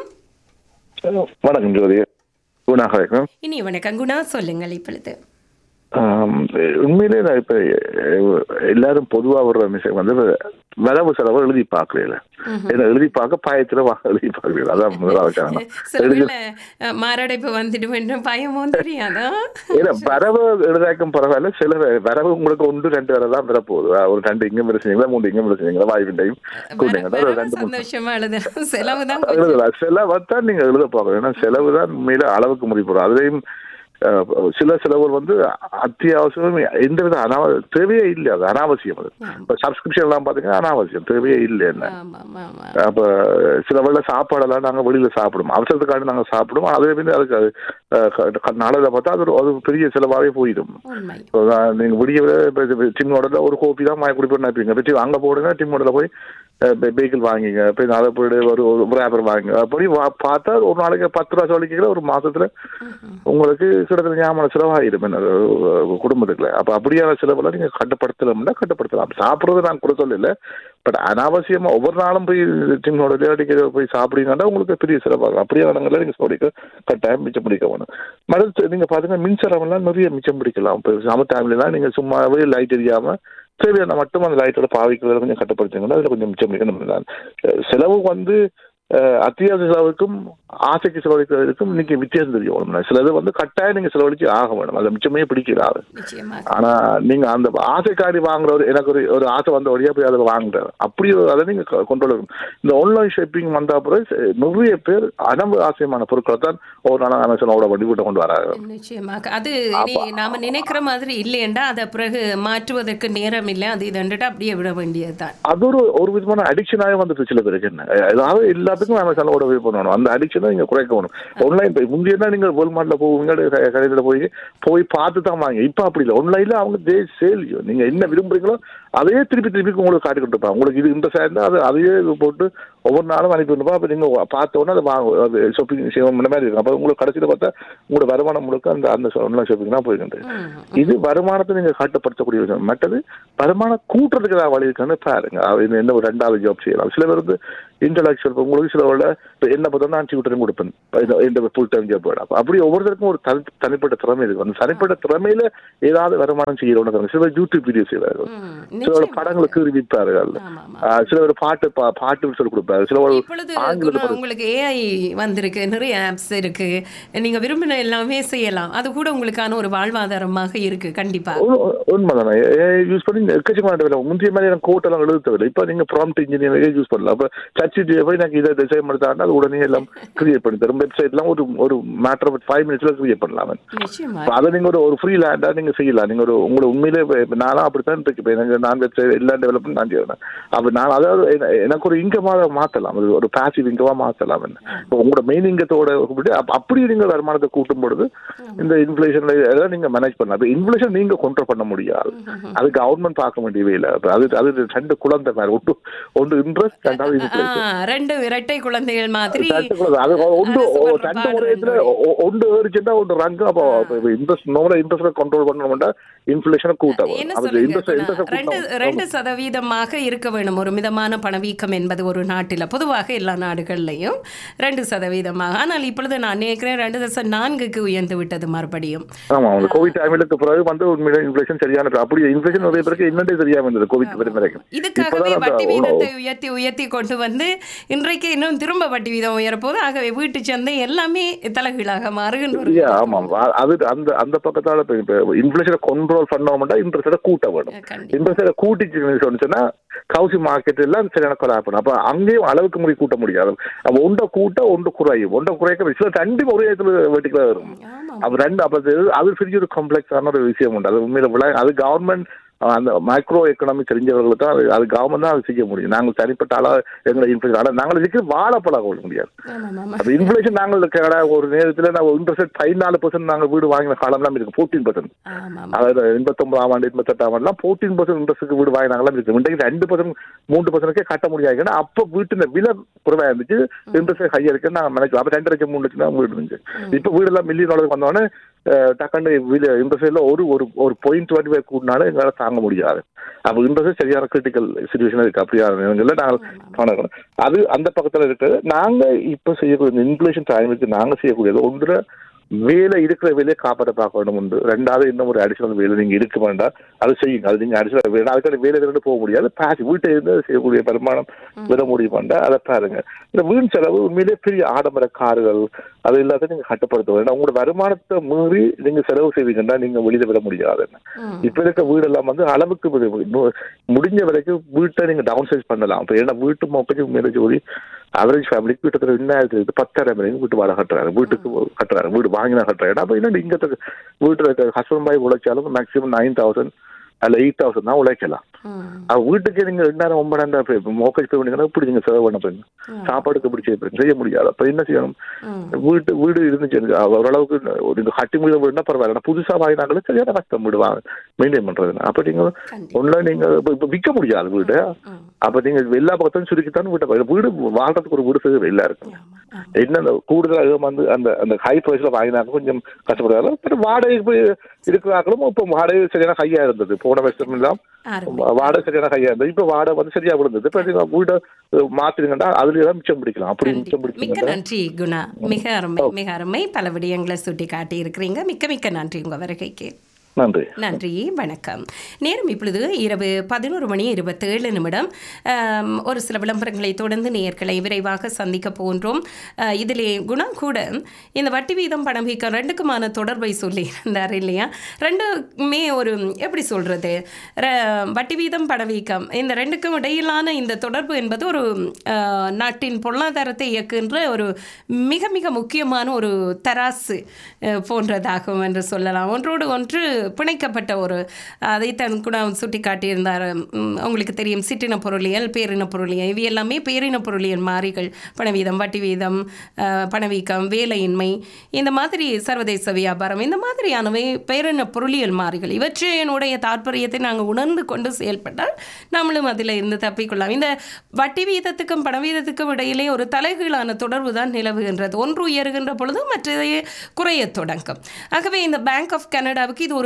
I: வணக்கம் ஜோதி குணாக இருக்கேன்
H: இனி வணக்கம் குணா சொல்லுங்கள் இப்பொழுது
I: ஆம், உண்மையிலே நான் இப்ப அஹ், எல்லாரும் பொதுவா வர்ற விஷயம் வந்து வரவு செலவு எழுதி பார்க்கல ஏன்னா எழுதி பார்க்க பாயத்துல வா- எழுதி பார்க்கல அதான் முதலாவது காரணம் எழுதி
H: சில அஹ், மாரடைப்பு வந்துடும் என்று பயமும் தெரியாதா
I: ஏன்னா வரவு எழுதாக்கும் பரவாயில்ல சில வ- வரவு உங்களுக்கு ஒன்று ரெண்டு வரை தான் வரப்போகுது அஹ், ஒரு ரெண்டு இங்கும் பிரச்சனைங்களா மூணு இங்கும் பிரச்சனைங்களா வாய்விண்டையும் கூட்டிங்களா ஒரு ரெண்டு மூணு
H: சந்தோஷமா எழுத செலவு தான்
I: எழுதலாம் செலவு தான் நீங்க எழுத பார்க்கணும் ஏன்னா செலவு தான் உண்மையில அளவுக்கு முடிப்போம் அதுலயும் அஹ், சில செலவுகள் வந்து அத்தியாவசியம் எந்த வித அனாவ தேவையே இல்லை அது அனாவசியம் அது இப்போ சப்ஸ்கிரிப்ஷன் எல்லாம் பாத்தீங்கன்னா அனாவசியம் தேவையே இல்லை என்ன அப்ப சில வேளை சாப்பாடெல்லாம் நாங்க வெளியில சாப்பிடுவோம் அவசரத்துக்காண்டி நாங்க சாப்பிடுவோம் அதே மாதிரி அதுக்கு அது நாளையில பார்த்தா அது ஒரு அது ஒரு பெரிய செலவாகவே போயிடும் இப்போ நான் நீங்க விடிய டிம் மாடலில் ஒரு கோப்பி தான் வாங்கி குடிப்பேன் நினைப்பீங்க இப்போ அங்க போடுங்க டிம் மாடலில் போய் வெஹிக்கிள் வாங்கிங்க போய் அதை போய் ஒரு ஒரு ரேப்பர் வாங்குங்க அப்படி வா- பார்த்தா ஒரு நாளைக்கு பத்து ரூபா சொல்லிக்கிற ஒரு மாசத்துல உங்களுக்கு கிட்டத்தட்ட ஞாபகம் செலவாயிடும் என்ன அஹ், குடும்பத்துக்குள்ள அப்ப அப்படியான செலவெல்லாம் நீங்க கட்டுப்படுத்தலாம்னா கட்டுப்படுத்தலாம் சாப்பிடுறது நான் கூட சொல்லல பட் அனாவசியமா ஒவ்வொரு நாளும் போய் டிம்மோட அடிக்கிற போய் சாப்பிடுங்கன்னா உங்களுக்கு பெரிய செலவாகும் அப்படியான இடங்கள்ல நீங்க சொல்லிக்க கட்டாயம் மிச்சம் பிடிக்க வேணும் மறுத்து நீங்க பாத்தீங்கன்னா மின்சாரம் எல்லாம் நிறைய மிச்சம் பிடிக்கலாம் இப்போ சம டைம்லாம் நீங்க சும்மாவே லைட் எரியாம தேவையான மட்டும் அந்த லைட்டோட பாவிக்கிறத கொஞ்சம் கட்டுப்படுத்திங்கன்னா அதுல கொஞ்சம் மிச்சம் பிடிக்கணும் தான். அஹ் செலவு வந்து அஹ், அத்தியாவசிய செலவுக்கும் ஆசைக்கு செலவழிக்கிறதுக்கும் இன்னைக்கு வித்தியாசம் தெரியும் சிலது வந்து கட்டாயம் நீங்க செலவழிச்சு ஆக வேணும் அதை மிச்சமே பிடிக்கிறாரு ஆனா நீங்க அந்த ஆசைக்காரி வாங்குற ஒரு எனக்கு ஒரு ஒரு ஆசை வந்த வழியா போய் அதை வாங்குறாரு அப்படி ஒரு அதை நீங்க கொண்டு வரணும் இந்த ஆன்லைன் ஷாப்பிங் வந்த அப்புறம் ச- நிறைய பேர் அனவு ஆசையமான பொருட்களை தான் ஒரு நாள் அமேசானோட வண்டி விட்டு கொண்டு வராங்க
H: நிச்சயமாக அது இனி நாம நினைக்கிற மாதிரி இல்லையண்டா அதை பிறகு மாற்றுவதற்கு நேரம் இல்லை அது இதண்டுட்டு அப்படியே விட வேண்டியதுதான்
I: அது ஒரு ஒரு விதமான அடிக்ஷனாவே வந்துட்டு சில பேருக்கு என்ன அதாவது எல்லாத்துக்கும் அமேசான் ஓட போய் பண்ணணும் அந்த அடிக்ஷனை நீங்க குறைக்கணும் ஆன்லைன் போய் முந்தைய நீங்க வேல்மார்ட்ல போவீங்க க- கடையில போய் போய் பார்த்து தான் வாங்க இப்ப அப்படி இல்லை ஆன்லைன்ல அவங்க தே சேல் நீங்க என்ன விரும்புறீங்களோ அதையே திருப்பி திருப்பி உங்களுக்கு காட்டி கொடுத்துருப்பாங்க உங்களுக்கு இது இந்த சேர்ந்தா அது அதையே இது போட்டு ஒவ்வொரு நாளும் அனுப்பி விட்டுப்பா அப்ப நீங்க பார்த்த உடனே அதை வாங்க அது ஷாப்பிங் செய்வோம் இந்த மாதிரி இருக்கும் அப்ப உங்களுக்கு கடைசியில பார்த்தா உங்களோட வருமானம் முழுக்க அந்த அந்த ஆன்லைன் ஷாப்பிங் தான் போயிருக்கு இது வருமானத்தை நீங்க கட்டுப்படுத்தக்கூடிய விஷயம் மற்றது வருமானம் கூட்டுறதுக்கு ஏதாவது வழி இருக்கான்னு பாருங்க அது இது என்ன ஒரு ரெண்டாவது ஜாப் செய்யலாம் சில பேர் வந்து இன்டலெக்சுவல் உங்களுக்கு சில வேலை இப்போ என்ன பார்த்தா நான் டியூட்டரும் கொடுப்பேன் இந்த- இந்த ஃபுல் டைம் ஜாப் வேணும் அப்படி ஒவ்வொருத்தருக்கும் ஒரு தனி தனிப்பட்ட திறமை இருக்கு அந்த தனிப்பட்ட திறமையில ஏதாவது வருமானம் செய்யறவங்க சில பேர் யூடியூப் வீடியோ செய்வாங்க சில பேர் படங்களை கீறி விற்பார்கள் ஆஹ் சில பேர் பாட்டு பா- பாட்டு சொல்லி கொடுப்பாரு சில பேர்
H: இப்பொழுது
I: ஆங்கிலத்தை
H: குணா, உங்களுக்கு ஏஐ வந்திருக்கு நிறைய ஆப்ஸ் இருக்கு நீங்க விரும்பின எல்லாமே செய்யலாம் அது கூட உங்களுக்கான ஒரு வாழ்வாதாரமாக இருக்கு கண்டிப்பா
I: உண்மைதானே யூஸ் பண்ணி எக்கச்சக்கமான டெவலப் முந்தைய மாதிரி எனக்கு கோட் எல்லாம் எழுத தேவையில்லை இப்போ நீங்க ப்ராம்ப்ட் இன்ஜினியரிங்கே யூஸ் பண்ணலாம் அப்போ சர்ச்சி போய் எனக்கு இதை டிசைன் பண்ணி தாண்டா அது உடனே எல்லாம் கிரியேட் பண்ணி தரும் வெப்சைட்லாம் ஒரு ஒரு மேட்டர் ஆஃப் ஃபைவ் மினிட்ஸ்ல கிரியேட் பண்ணலாம்
H: நிச்சயமா
I: அப்ப அதை நீங்க ஒரு ஒரு ஃப்ரீ லேண்டா நீங்க செய்யலாம் நீங்க ஒரு உங்களை உண்மையிலே இப்ப- இப்ப நானும் அப்படித்தான் இருக்கு இப்போ எனக்கு நான் வெப்சைட் எல்லா டெவலப்மெண்ட் நான் செய்யணும் அப்ப நான் அதாவது என- எனக்கு ஒரு இங்கமாக மாத்தலாம் அது ஒரு பாசிவ் இங்கமா மாத்தலாம் என்ன இப்ப உங்களோட மெயின் இங்கத்தோட ஒப்பிட்டு அப்ப அப்படி நீங்க வருமானத்தை கூட்டும் பொழுது இந்த இன்ஃபிளேஷன்ல எல்லாம் நீங்க மேனேஜ் பண்ணலாம் இப்ப இன்ஃபிளேஷன் நீங்க கண்ட்ரோல் பண்ண முடியாது அது கவர்மெண்ட் பார்க்க வேண்டியவே இல்லை அப்ப அது அது ரெண்டு குழந்தை மாதிரி ஒன்று ஒன்று இன்ட்ரெஸ்ட் ரெண்டாவது
H: ஆ,
I: இன்ஃபிளேஷன்
H: ரெண்டு இரட்டை குழந்தைகள் மாதிரி
I: ரெண்டு குழந்தை. அது ஒன்று
H: அரசு
I: ஒ-
H: பண்ற
I: ரெண்டு
H: பாடு
I: ஒரேத்துல
H: ரெண்டு.
I: ஒ- ஒன்று ஏறிச்சுன்னா ஒன்று ரங்கு அப்போ இன்ட்ரெஸ்ட் நோமலா இன்ட்ரெஸ்ட் கண்ட்ரோல் பண்ணணும்னா இன்ஃபிளேஷனை கூட்டம்
H: என்ன
I: அப்ப
H: சொல்லுங்க
I: இன்ட்ரெஸ்ட்
H: குணா?
I: இன்ட்ரெஸ்ட்
H: ரெண்டு ரெண்டு சதவீதமாக இருக்க வேணும் ஒரு மிதமான பணவீக்கம் என்பது ஒரு நாட்டில் பொதுவாக எல்லா நாடுகள்லையும் ரெண்டு சதவீதமாக ஆனால் இப்பொழுது நான் நினைக்கிறேன் ரெண்டு தசம் நான்குக்கு உயர்ந்து விட்டது மறுபடியும்
I: ஆமா அந்த கோவிட் டைம்லுக்கு பிறகு வந்து உண்மையில இன்ஃபிளேஷன் சரியான அப்படி இன்ஃபிளேஷன் நிறைய பேருக்கு என்னண்டே தெரியாம இருந்தது கோவிட் வரை வரைக்கும்
H: இதுக்காகவே
I: இப்பதான் அந்த
H: வட்டி
I: உணவு-
H: வீதத்தை உயர்த்தி உயர்த்தி கொண்டு வந்து இன்றைக்கு இன்னும் திரும்ப வட்டி வீதம் உயரப்போது ஆகவே வீட்டு சந்தை எல்லாமே தலைகீழாக மாறுகின்ற ஒரு
I: Yeah, ஆமாம் அ- அது அந்த அந்த பக்கத்தால இப்ப இன்ஃபிளேஷனை கண்ட்ரோல் பண்ணோம்னா இன்ட்ரெஸ்ட கூட்ட வேணும்
H: கண்டிப்பா.
I: இன்ட்ரெஸ்ட கூட்டிச்சு சொன்னா கவுசி மார்க்கெட் எல்லாம் சரியான கொலாப்பணும் அப்ப அங்கேயும் அளவுக்கு முடி கூட்ட முடியாது அப்ப ஒன்றை கூட்ட ஒன்று குறையும் ஒன்றை குறைக்க சில ரெண்டு ஒரே இடத்துல வெட்டிக்கல வரும் அப்ப ரெண்டு அப்ப அது அது பெரிய ஒரு காம்ப்ளெக்ஸான ஒரு விஷயம் உண்டு அது உண்மையில விளை- அது கவர்மெண்ட் அந்த மைக்ரோ எக்கனாமி தெரிஞ்சவர்களுக்கு தான் அது அது கவர்மெண்ட் தான் அது செய்ய முடியும் நாங்கள் தனிப்பட்ட ஆளா எங்களை இன்ஃபிளேஷன் ஆனால் நாங்கள் இதுக்கு வாழப்பழக முடியாது அப்ப இன்ஃபிளேஷன் நாங்கள் கடை ஒரு நேரத்தில் நான் இன்ட்ரெஸ்ட் பதினாலு பர்சன்ட் நாங்கள் வீடு வாங்கின காலம்லாம் இருக்கு ஃபோர்டீன் பர்சன்ட் அதாவது எண்பத்தொன்பதாம் ஆண்டு எண்பத்தெட்டாம் ஆண்டுலாம் ஃபோர்டீன் பர்சன்ட் இன்ட்ரெஸ்ட்டுக்கு வீடு வாங்கினாங்களாம் இருக்கு இன்றைக்கு ரெண்டு பர்சன்ட் மூன்று பர்சன்ட்க்கே கட்ட முடியாது ஏன்னா அப்போ வீட்டு விலை குறைவா இருந்துச்சு இன்ட்ரெஸ்ட் ஹையா இருக்கு நாங்கள் மேனேஜ் அப்போ ரெண்டு லட்சம் மூணு லட்சம் தான் வீடு இருந்துச்சு இப்போ வீடெல்லாம் மில்லியன் டாலருக்கு வந்தோடனே அஹ், டக்குன்னு இன்ட்ரெஸ்ட்ல ஒரு ஒரு ஒரு பாயிண்ட் டுவெண்ட்டி ஃபைவ் கூட்டினாலும் எங்களால் தாங்க முடியாது அப்போ இன்ட்ரெஸ்ட் சரியான கிரிட்டிக்கல் சுச்சுவேஷன் இருக்கு அப்படியான நேரங்களில் நாங்கள் பணம் அது அந்த பக்கத்தில் இருக்கு நாங்க இப்போ செய்யக்கூடிய இன்ஃபிளேஷன் டைமுக்கு நாங்க செய்யக்கூடியது ஒன்று வேலை இருக்கிற வேலையை காப்பாற்ற பார்க்க வேண்டும் உண்டு ரெண்டாவது இன்னும் ஒரு அடிஷனல் வேலை நீங்க இருக்க வேண்டாம் அது செய்யுங்க அது நீங்க அடிஷனல் வேலை அதுக்கான வேலை இருந்து போக முடியாது பாசி வீட்டை இருந்து செய்யக்கூடிய வருமானம் விட முடியும் வேண்டாம் அதை பாருங்க இந்த வீண் செலவு உண்மையிலே பெரிய ஆடம்பர கார்கள் அது எல்லாத்தையும் நீங்க கட்டுப்படுத்த வேண்டும் உங்களோட வருமானத்தை மீறி நீங்க செலவு செய்வீங்கன்னா நீங்க வெளியில விட முடியாது இப்ப இருக்க வீடெல்லாம் வந்து அளவுக்கு மீறி- நு- முடிஞ்ச வரைக்கும் வீட்டை நீங்க டவுன் சைஸ் பண்ணலாம் இப்ப ஏன்னா வீட்டு மொப்பச்சு மேலே ஜோடி அவரேஜ் ஃபேமிலிக்கு கிட்டத்தட்ட ரெண்டாயிரத்தி இருந்து பத்தாயிரம் வரைக்கும் வீட்டு வாடகை கட்டுறாரு வீட்டுக்கு கட்டுறாரு வீடு வாங்கினா கட்டுறாரு அப்ப என்ன இங்க வீட்டுல இருக்க ஹஸ்பண்ட் பாய் உழைச்சாலும் மேக்ஸிமம் நைன் தௌசண்ட் அல்ல எயிட் தௌசண்ட் தான் உழைக்கலாம் அவ வீட்டுக்கு நீங்க ரெண்டாயிரம் ஒன்பதாயிரம் மோக்கேஜ் பே பண்ணீங்கன்னா இப்படி நீங்க செலவு பண்ண போறீங்க சாப்பாடுக்கு இப்படி செய்ய போறீங்க செய்ய முடியாது அப்ப என்ன செய்யணும் வீட்டு வீடு இருந்துச்சு எனக்கு அவ- ஓரளவுக்கு நீங்க கட்டி முடிவு வீடுனா பரவாயில்ல ஆனா புதுசா வாங்கினாங்களும் சரியான கஷ்டம் வீடு வாங்க மெயின்டைன் பண்றது அப்ப நீங்க ஒண்ணு நீங்க இப்ப- இப்ப விற்க முடியாது வீடு அப்ப நீங்க எல்லா பக்கத்தையும் சுருக்கித்தான் வீட்டை பாருங்க. வீடு வாழ்றதுக்கு ஒரு வீடு செய்ய இல்ல இருக்கும் என்ன அந்த கூடுதலாக வந்து அந்த அந்த ஹை பிரைஸ்ல வாங்கினாக்க கொஞ்சம் கஷ்டப்படுறாங்க பட் வாடகை போய் இருக்கிறாங்களும் இப்போ வாடகை சரியான ஹையா இருந்தது போன வருஷம் எல்லாம் வாடகை சரியான ஹையா இருந்தது இப்ப வாடகை வந்து சரியா விழுந்தது இப்ப நீங்க வீடை மாத்திருங்கன்னா அதுல தான் மிச்சம் பிடிக்கலாம் அப்படி மிச்சம்
H: மிக்க
I: பிடிச்சீங்கன்னா
H: நன்றி குணா மிக அருமை மிக அருமை பல விடயங்களை சுட்டி காட்டி இருக்கிறீங்க மிக்க மிக்க நன்றி உங்க வருகைக்கு
I: நன்றி
H: நன்றி வணக்கம் நேரம் இப்பொழுது இரவு பதினோரு மணி இருபத்தேழு நிமிடம் ஆம், ஒரு சில விளம்பரங்களை தொடர்ந்து நேயர்களை விரைவாக சந்திக்க போன்றோம் அஹ், இதிலே குணா கூட இந்த வட்டி வீதம் பணம் வீக்கம் ரெண்டுக்குமான தொடர்பை சொல்லி இருந்தார் இல்லையா ரெண்டுமே ஒரு எப்படி சொல்றது ர- வட்டி வீதம் பணவீக்கம் இந்த ரெண்டுக்கும் இடையிலான இந்த தொடர்பு என்பது ஒரு அஹ், நாட்டின் பொருளாதாரத்தை இயக்குகின்ற ஒரு மிக மிக முக்கியமான ஒரு தராசு அஹ், போன்றதாகும் என்று சொல்லலாம் ஒன்றோடு ஒன்று பிணைக்கப்பட்ட ஒரு அதைத்தான் கூட அவர் சுட்டி காட்டியிருந்தார் உம், உங்களுக்கு தெரியும் சிற்றின பொருளியல் பேரின பொருளியல் இவை எல்லாமே பேரின பொருளியல் மாறிகள் பணவீதம் வட்டி வீதம் அஹ், பணவீக்கம் வேலையின்மை இந்த மாதிரி சர்வதேச வியாபாரம் இந்த மாதிரியானவை பேரின பொருளியல் மாறிகள் இவற்றினுடைய தாற்பயத்தை நாங்கள் உணர்ந்து கொண்டு செயல்பட்டால் நம்மளும் அதில் இருந்து தப்பிக்கொள்ளலாம் இந்த வட்டி வீதத்துக்கும் பணவீதத்துக்கும் இடையிலே ஒரு தலைகீழான தொடர்பு தான் நிலவுகின்றது ஒன்று உயர்கின்ற பொழுது மற்றதை குறையத் தொடங்கும் ஆகவே இந்த பேங்க் ஆஃப் கனடாவுக்கு இது ஒரு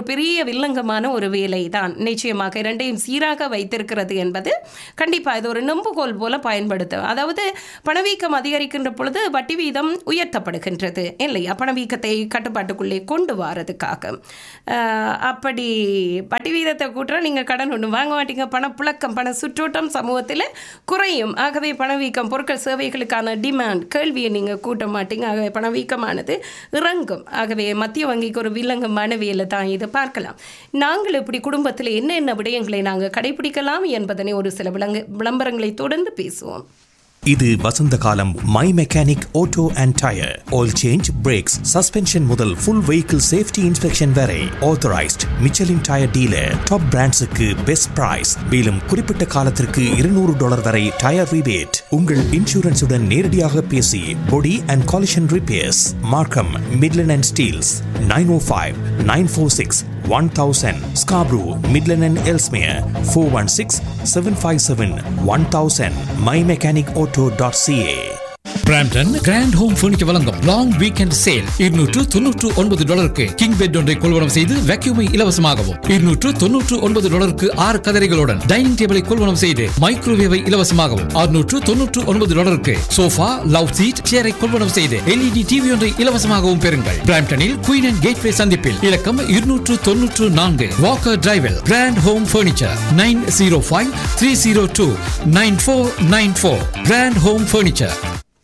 H: பெரிய வில்லங்கமான ஒரு வேலை தான் நிச்சயமாக இரண்டையும் சீராக வைத்திருக்கிறது என்பது கண்டிப்பாக இது ஒரு நம்புகோல் போல பயன்படுத்தும் அதாவது பணவீக்கம் அதிகரிக்கின்ற பொழுது வட்டி வீதம் உயர்த்தப்படுகின்றது இல்லையா பணவீக்கத்தை கட்டுப்பாட்டுக்குள்ளே கொண்டு வரதுக்காக ஆஹ், அப்படி வட்டி வீதத்தை கூட்டுறா நீங்கள் கடன் ஒன்று வாங்க மாட்டீங்க பணப்புழக்கம் பண சுற்றோட்டம் சமூகத்தில் குறையும் ஆகவே பணவீக்கம் பொருட்கள் சேவைகளுக்கான டிமாண்ட் கேள்வியை நீங்கள் கூட்ட மாட்டீங்க ஆகவே பணவீக்கமானது இறங்கும் ஆகவே மத்திய வங்கிக்கு ஒரு வில்லங்கமான வேலை தான் இதை பார்க்கலாம் நாங்கள் இப்படி குடும்பத்தில் என்னென்ன விடயங்களை நாங்கள் கடைபிடிக்கலாம் என்பதனை ஒரு சில விளங்க விளம்பரங்களை தொடர்ந்து பேசுவோம்
A: இது வசந்த காலம் my mechanic auto and tyre oil change brakes suspension முதல் ஃபுல் வெஹிக்கிள் சேஃப்டி இன்ஸ்பெக்ஷன் வரை authorised Michelin tyre dealer top பிராண்ட்ஸுக்கு பெஸ்ட் பிரைஸ் மேலும் குறிப்பிட்ட காலத்திற்கு இருநூறு டாலர் வரை டயர் ரிபேட் உங்கள் இன்சூரன்ஸுடன் நேரடியாக பேசி body and collision repairs Markham Midland and Steeles nine O five nine four six 1000 Scarborough, Midland and Elsmere 416 757 1000 mymechanicauto.ca
J: Brampton grand home furniture வழங்கும் லாங் வீக்கெண்ட் சேல் இருநூற்று தொன்னூற்று ஒன்பது டாலருக்கு கிங் பெட் ஒன்றை கொள்வனம் செய்து வேக்யூமை இலவசமாகவும் இருநூற்று தொன்னூற்று ஒன்பது டாலருக்கு ஆறு கதரைகளுடன் டைனிங் டேபிளை கொள்வனம் செய்து மைக்ரோவேவை இலவசமாகவும் அறுநூற்று தொன்னூற்று ஒன்பது டாலருக்கு சோஃபா லவ் சீட் சேரை கொள்வனம் செய்து எல்இடி டிவி ஒன்றை இலவசமாகவும் பெறுங்கள் பிராம்டனில் குயின் அண்ட் கேட்வே சந்திப்பில் இலக்கம் இருநூற்று தொன்னூற்று நான்கு வாக்கர் டிரைவில் Grand home Furniture nine zero five three zero two nine four nine four Grand home Furniture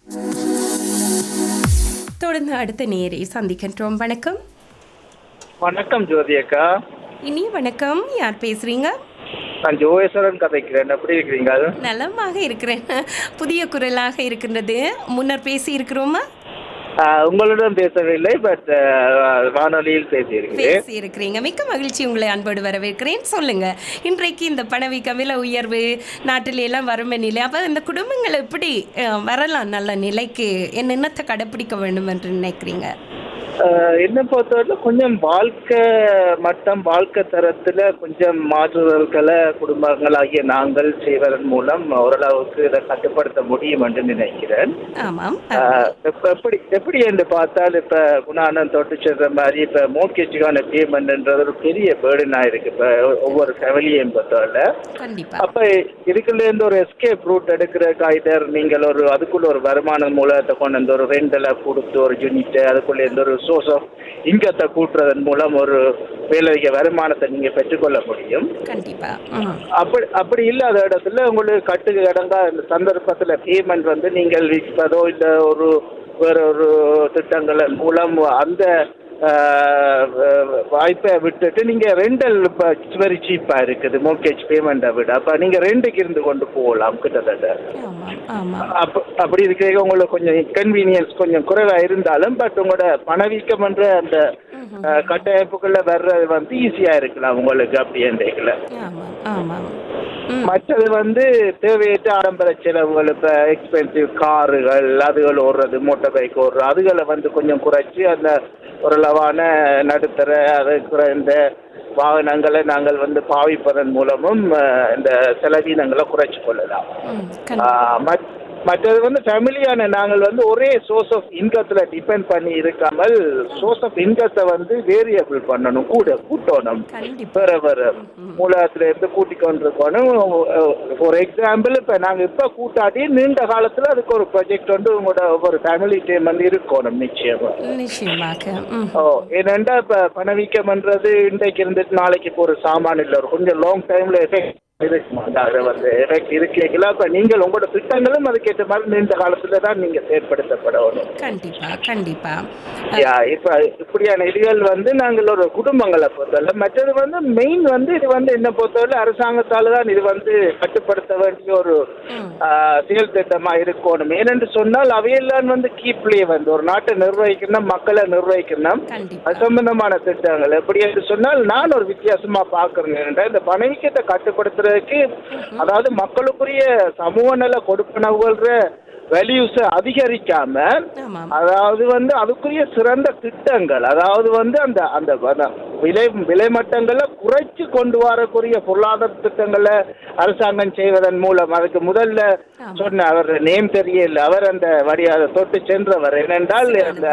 H: தொடர்ந்து அடுத்த நேரை சந்திக்கின்றோம் வணக்கம்
K: வணக்கம் ஜோதி அக்கா
H: இனி வணக்கம் யார் பேசுறீங்க
K: நான் ஜோகேஸ்வரன் கதைக்கிறேன் எப்படி இருக்கிறீங்க
H: நலமாக இருக்கிறேன் புதிய குரலாக இருக்கின்றது முன்னர் பேசி இருக்கிறோமா
K: ஆஹ் உங்களுடன் பேசவில்லை பட் வானொலியில் பேசியிருக்கிறேன்
H: பேசி இருக்கிறீங்க மிக்க மகிழ்ச்சி உங்களை அன்போடு வரவேற்கிறேன் சொல்லுங்க இன்றைக்கு இந்த பணவீக்க விலை உயர்வு நாட்டில எல்லாம் வறுமை நிலை அப்ப இந்த குடும்பங்கள் எப்படி அஹ், வரலாம் நல்ல நிலைக்கு என்னென்னத்தை கடைப்பிடிக்க வேண்டும் என்று நினைக்கிறீங்க
K: ஆஹ் என்ன பொறுத்தவரை கொஞ்சம் வாழ்க்கை மட்டம் வாழ்க்கை தரத்துல கொஞ்சம் மாற்றுதல்களை குடும்பங்களாகிய நாங்கள் செய்வதன் மூலம் ஓரளவுக்கு இதை கட்டுப்படுத்த முடியும் என்று நினைக்கிறேன்
H: ஆமாம்
K: ஆஹ் இப்ப எப்படி எப்படி என்று பார்த்தால் இப்ப குணானந்த் தொட்டு சொல்ற மாதிரி இப்ப மோர்கேஜுக்கான பேமெண்ட்ன்றது ஒரு பெரிய பேர்டனா இருக்கு இப்ப ஒவ்வொரு ஃபேமிலியும் பொறுத்தவரை
H: கண்டிப்பா
K: அப்ப இதுக்குள்ள இருந்து ஒரு எஸ்கேப் ரூட் எடுக்கிற காய்டர் நீங்கள் ஒரு அதுக்குள்ள ஒரு வருமான மூலத்தை கொண்டு வந்து ஒரு ரெண்டலை கொடுத்து ஒரு யூனிட் அதுக்குள்ள இருந்து ஒரு சோர்ஸ் ஆஃப் இன்கத்தை கூட்டுறதன் மூலம் ஒரு வேலைக்கு வருமானத்தை நீங்க பெற்றுக்கொள்ள முடியும்
H: கண்டிப்பா ம்.
K: அப்படி அப்படி இல்லாத இடத்துல உங்களுக்கு கட்டுக்கு இடங்கா இந்த சந்தர்ப்பத்துல பேமெண்ட் வந்து நீங்கள் விற்பதோ இல்ல ஒரு வேற ஒரு திட்டங்கள் மூலம் அந்த ஆஹ், வாய்ப்பை விட்டுட்டு நீங்க ரெண்டல் வெரி சீப்பா இருக்குது மோர்கேஜ் பேமெண்ட்டை விட அப்ப நீங்க ரெண்டுக்கு இருந்து கொண்டு போகலாம் கிட்டத்தட்ட
H: ஆமாம் ஆமாம்
K: அப்ப அப்படி இருக்கிறது உங்களுக்கு கொஞ்சம் கன்வீனியன்ஸ் கொஞ்சம் குறைவா இருந்தாலும் பட் உங்களோட பணவீக்கம் என்ற அந்த ஆஹ், கட்டமைப்புக்குள்ள வர்றது வந்து ஈஸியா இருக்கலாம் உங்களுக்கு அப்படி என்றைக்குல
H: ஆமாம் ஆமாம்
K: மற்றது வந்து தேவையற்ற ஆடம்பர செலவுகள் இப்போ எக்ஸ்பென்சிவ் காருகள் அதுகள் ஓடுறது மோட்டார் பைக் ஓடுறது அதுகளை வந்து கொஞ்சம் குறைச்சி அந்த ஓரளவான நடுத்தர அது குறைந்த வாகனங்களை நாங்கள் வந்து பாவிப்பதன் மூலமும் அஹ், இந்த செலவீனங்களை குறைச்சி கொள்ளலாம் ஆஹ், மத்- மற்றது வந்து ஃபேமிலியான நாங்கள் வந்து ஒரே சோர்ஸ் ஆஃப் இன்கத்தில் டிபெண்ட் பண்ணி இருக்காமல் சோர்ஸ் ஆஃப் இன்கத்தை வந்து வேரியபிள் பண்ணணும் கூட கூட்டணும் வேற வேற மூலத்துல இருந்து கூட்டிக் கொண்டிருக்கணும் ஃபார் எக்ஸாம்பிள் இப்போ நாங்கள் இப்போ கூட்டாட்டி நீண்ட காலத்தில் அதுக்கு ஒரு ப்ராஜெக்ட் வந்து உங்களோட ஒவ்வொரு ஃபேமிலி டைம் வந்து இருக்கணும் நிச்சயமா
H: நிச்சயமாக ம்.
K: ஓ ஏனெண்டா இப்போ பணவீக்கம்ன்றது இன்றைக்கு இருந்துட்டு நாளைக்கு இப்போ ஒரு சாமான் இல்லை ஒரு கொஞ்சம் லாங் டைம்ல எஃபெக்ட் இருக்குமா அது வந்து எஃபெக்ட் இருக்கீங்களா இப்போ நீங்கள் உங்களோட திட்டங்களும் அதுக்கேற்ற மாதிரி நீண்ட காலத்துல தான் நீங்க செயற்படுத்தப்படணும்
H: கண்டிப்பா கண்டிப்பா
K: யா இப்ப இப்படியான இதுகள் வந்து நாங்கள் ஒரு குடும்பங்களை பொறுத்தவரை மற்றது வந்து மெயின் வந்து இது வந்து என்ன பொறுத்தவரை அரசாங்கத்தால தான் இது வந்து கட்டுப்படுத்த வேண்டிய ஒரு ஆஹ், செயல் திட்டமா இருக்கணும் ஏனென்று சொன்னால் அவையெல்லாம் வந்து கீப்லேயே வந்து ஒரு நாட்டை நிர்வகிக்கணும் மக்களை நிர்வகிக்கணும் அது சம்பந்தமான திட்டங்கள் எப்படி என்று சொன்னால் நான் ஒரு வித்தியாசமா பார்க்கிறேன் ஏனென்றால் இந்த பணவீக்கத்தை கட்டுப்படுத்துறதுக்கு அதாவது மக்களுக்குரிய சமூக நல கொடுப்பனவுகள்ற வேல்யூஸை அதிகரிக்காம அதாவது வந்து அதுக்குரிய சிறந்த திட்டங்கள் அதாவது வந்து அந்த அந்த அந்த விலை விலை மட்டங்களை குறைச்சு கொண்டு வரக்கூடிய பொருளாதார திட்டங்களை அரசாங்கம் செய்வதன் மூலம் அதுக்கு முதல்ல சொன்ன அவர் நேம் தெரியல அவர் அந்த வழியாக தொட்டு சென்றவர் ஏனென்றால் அந்த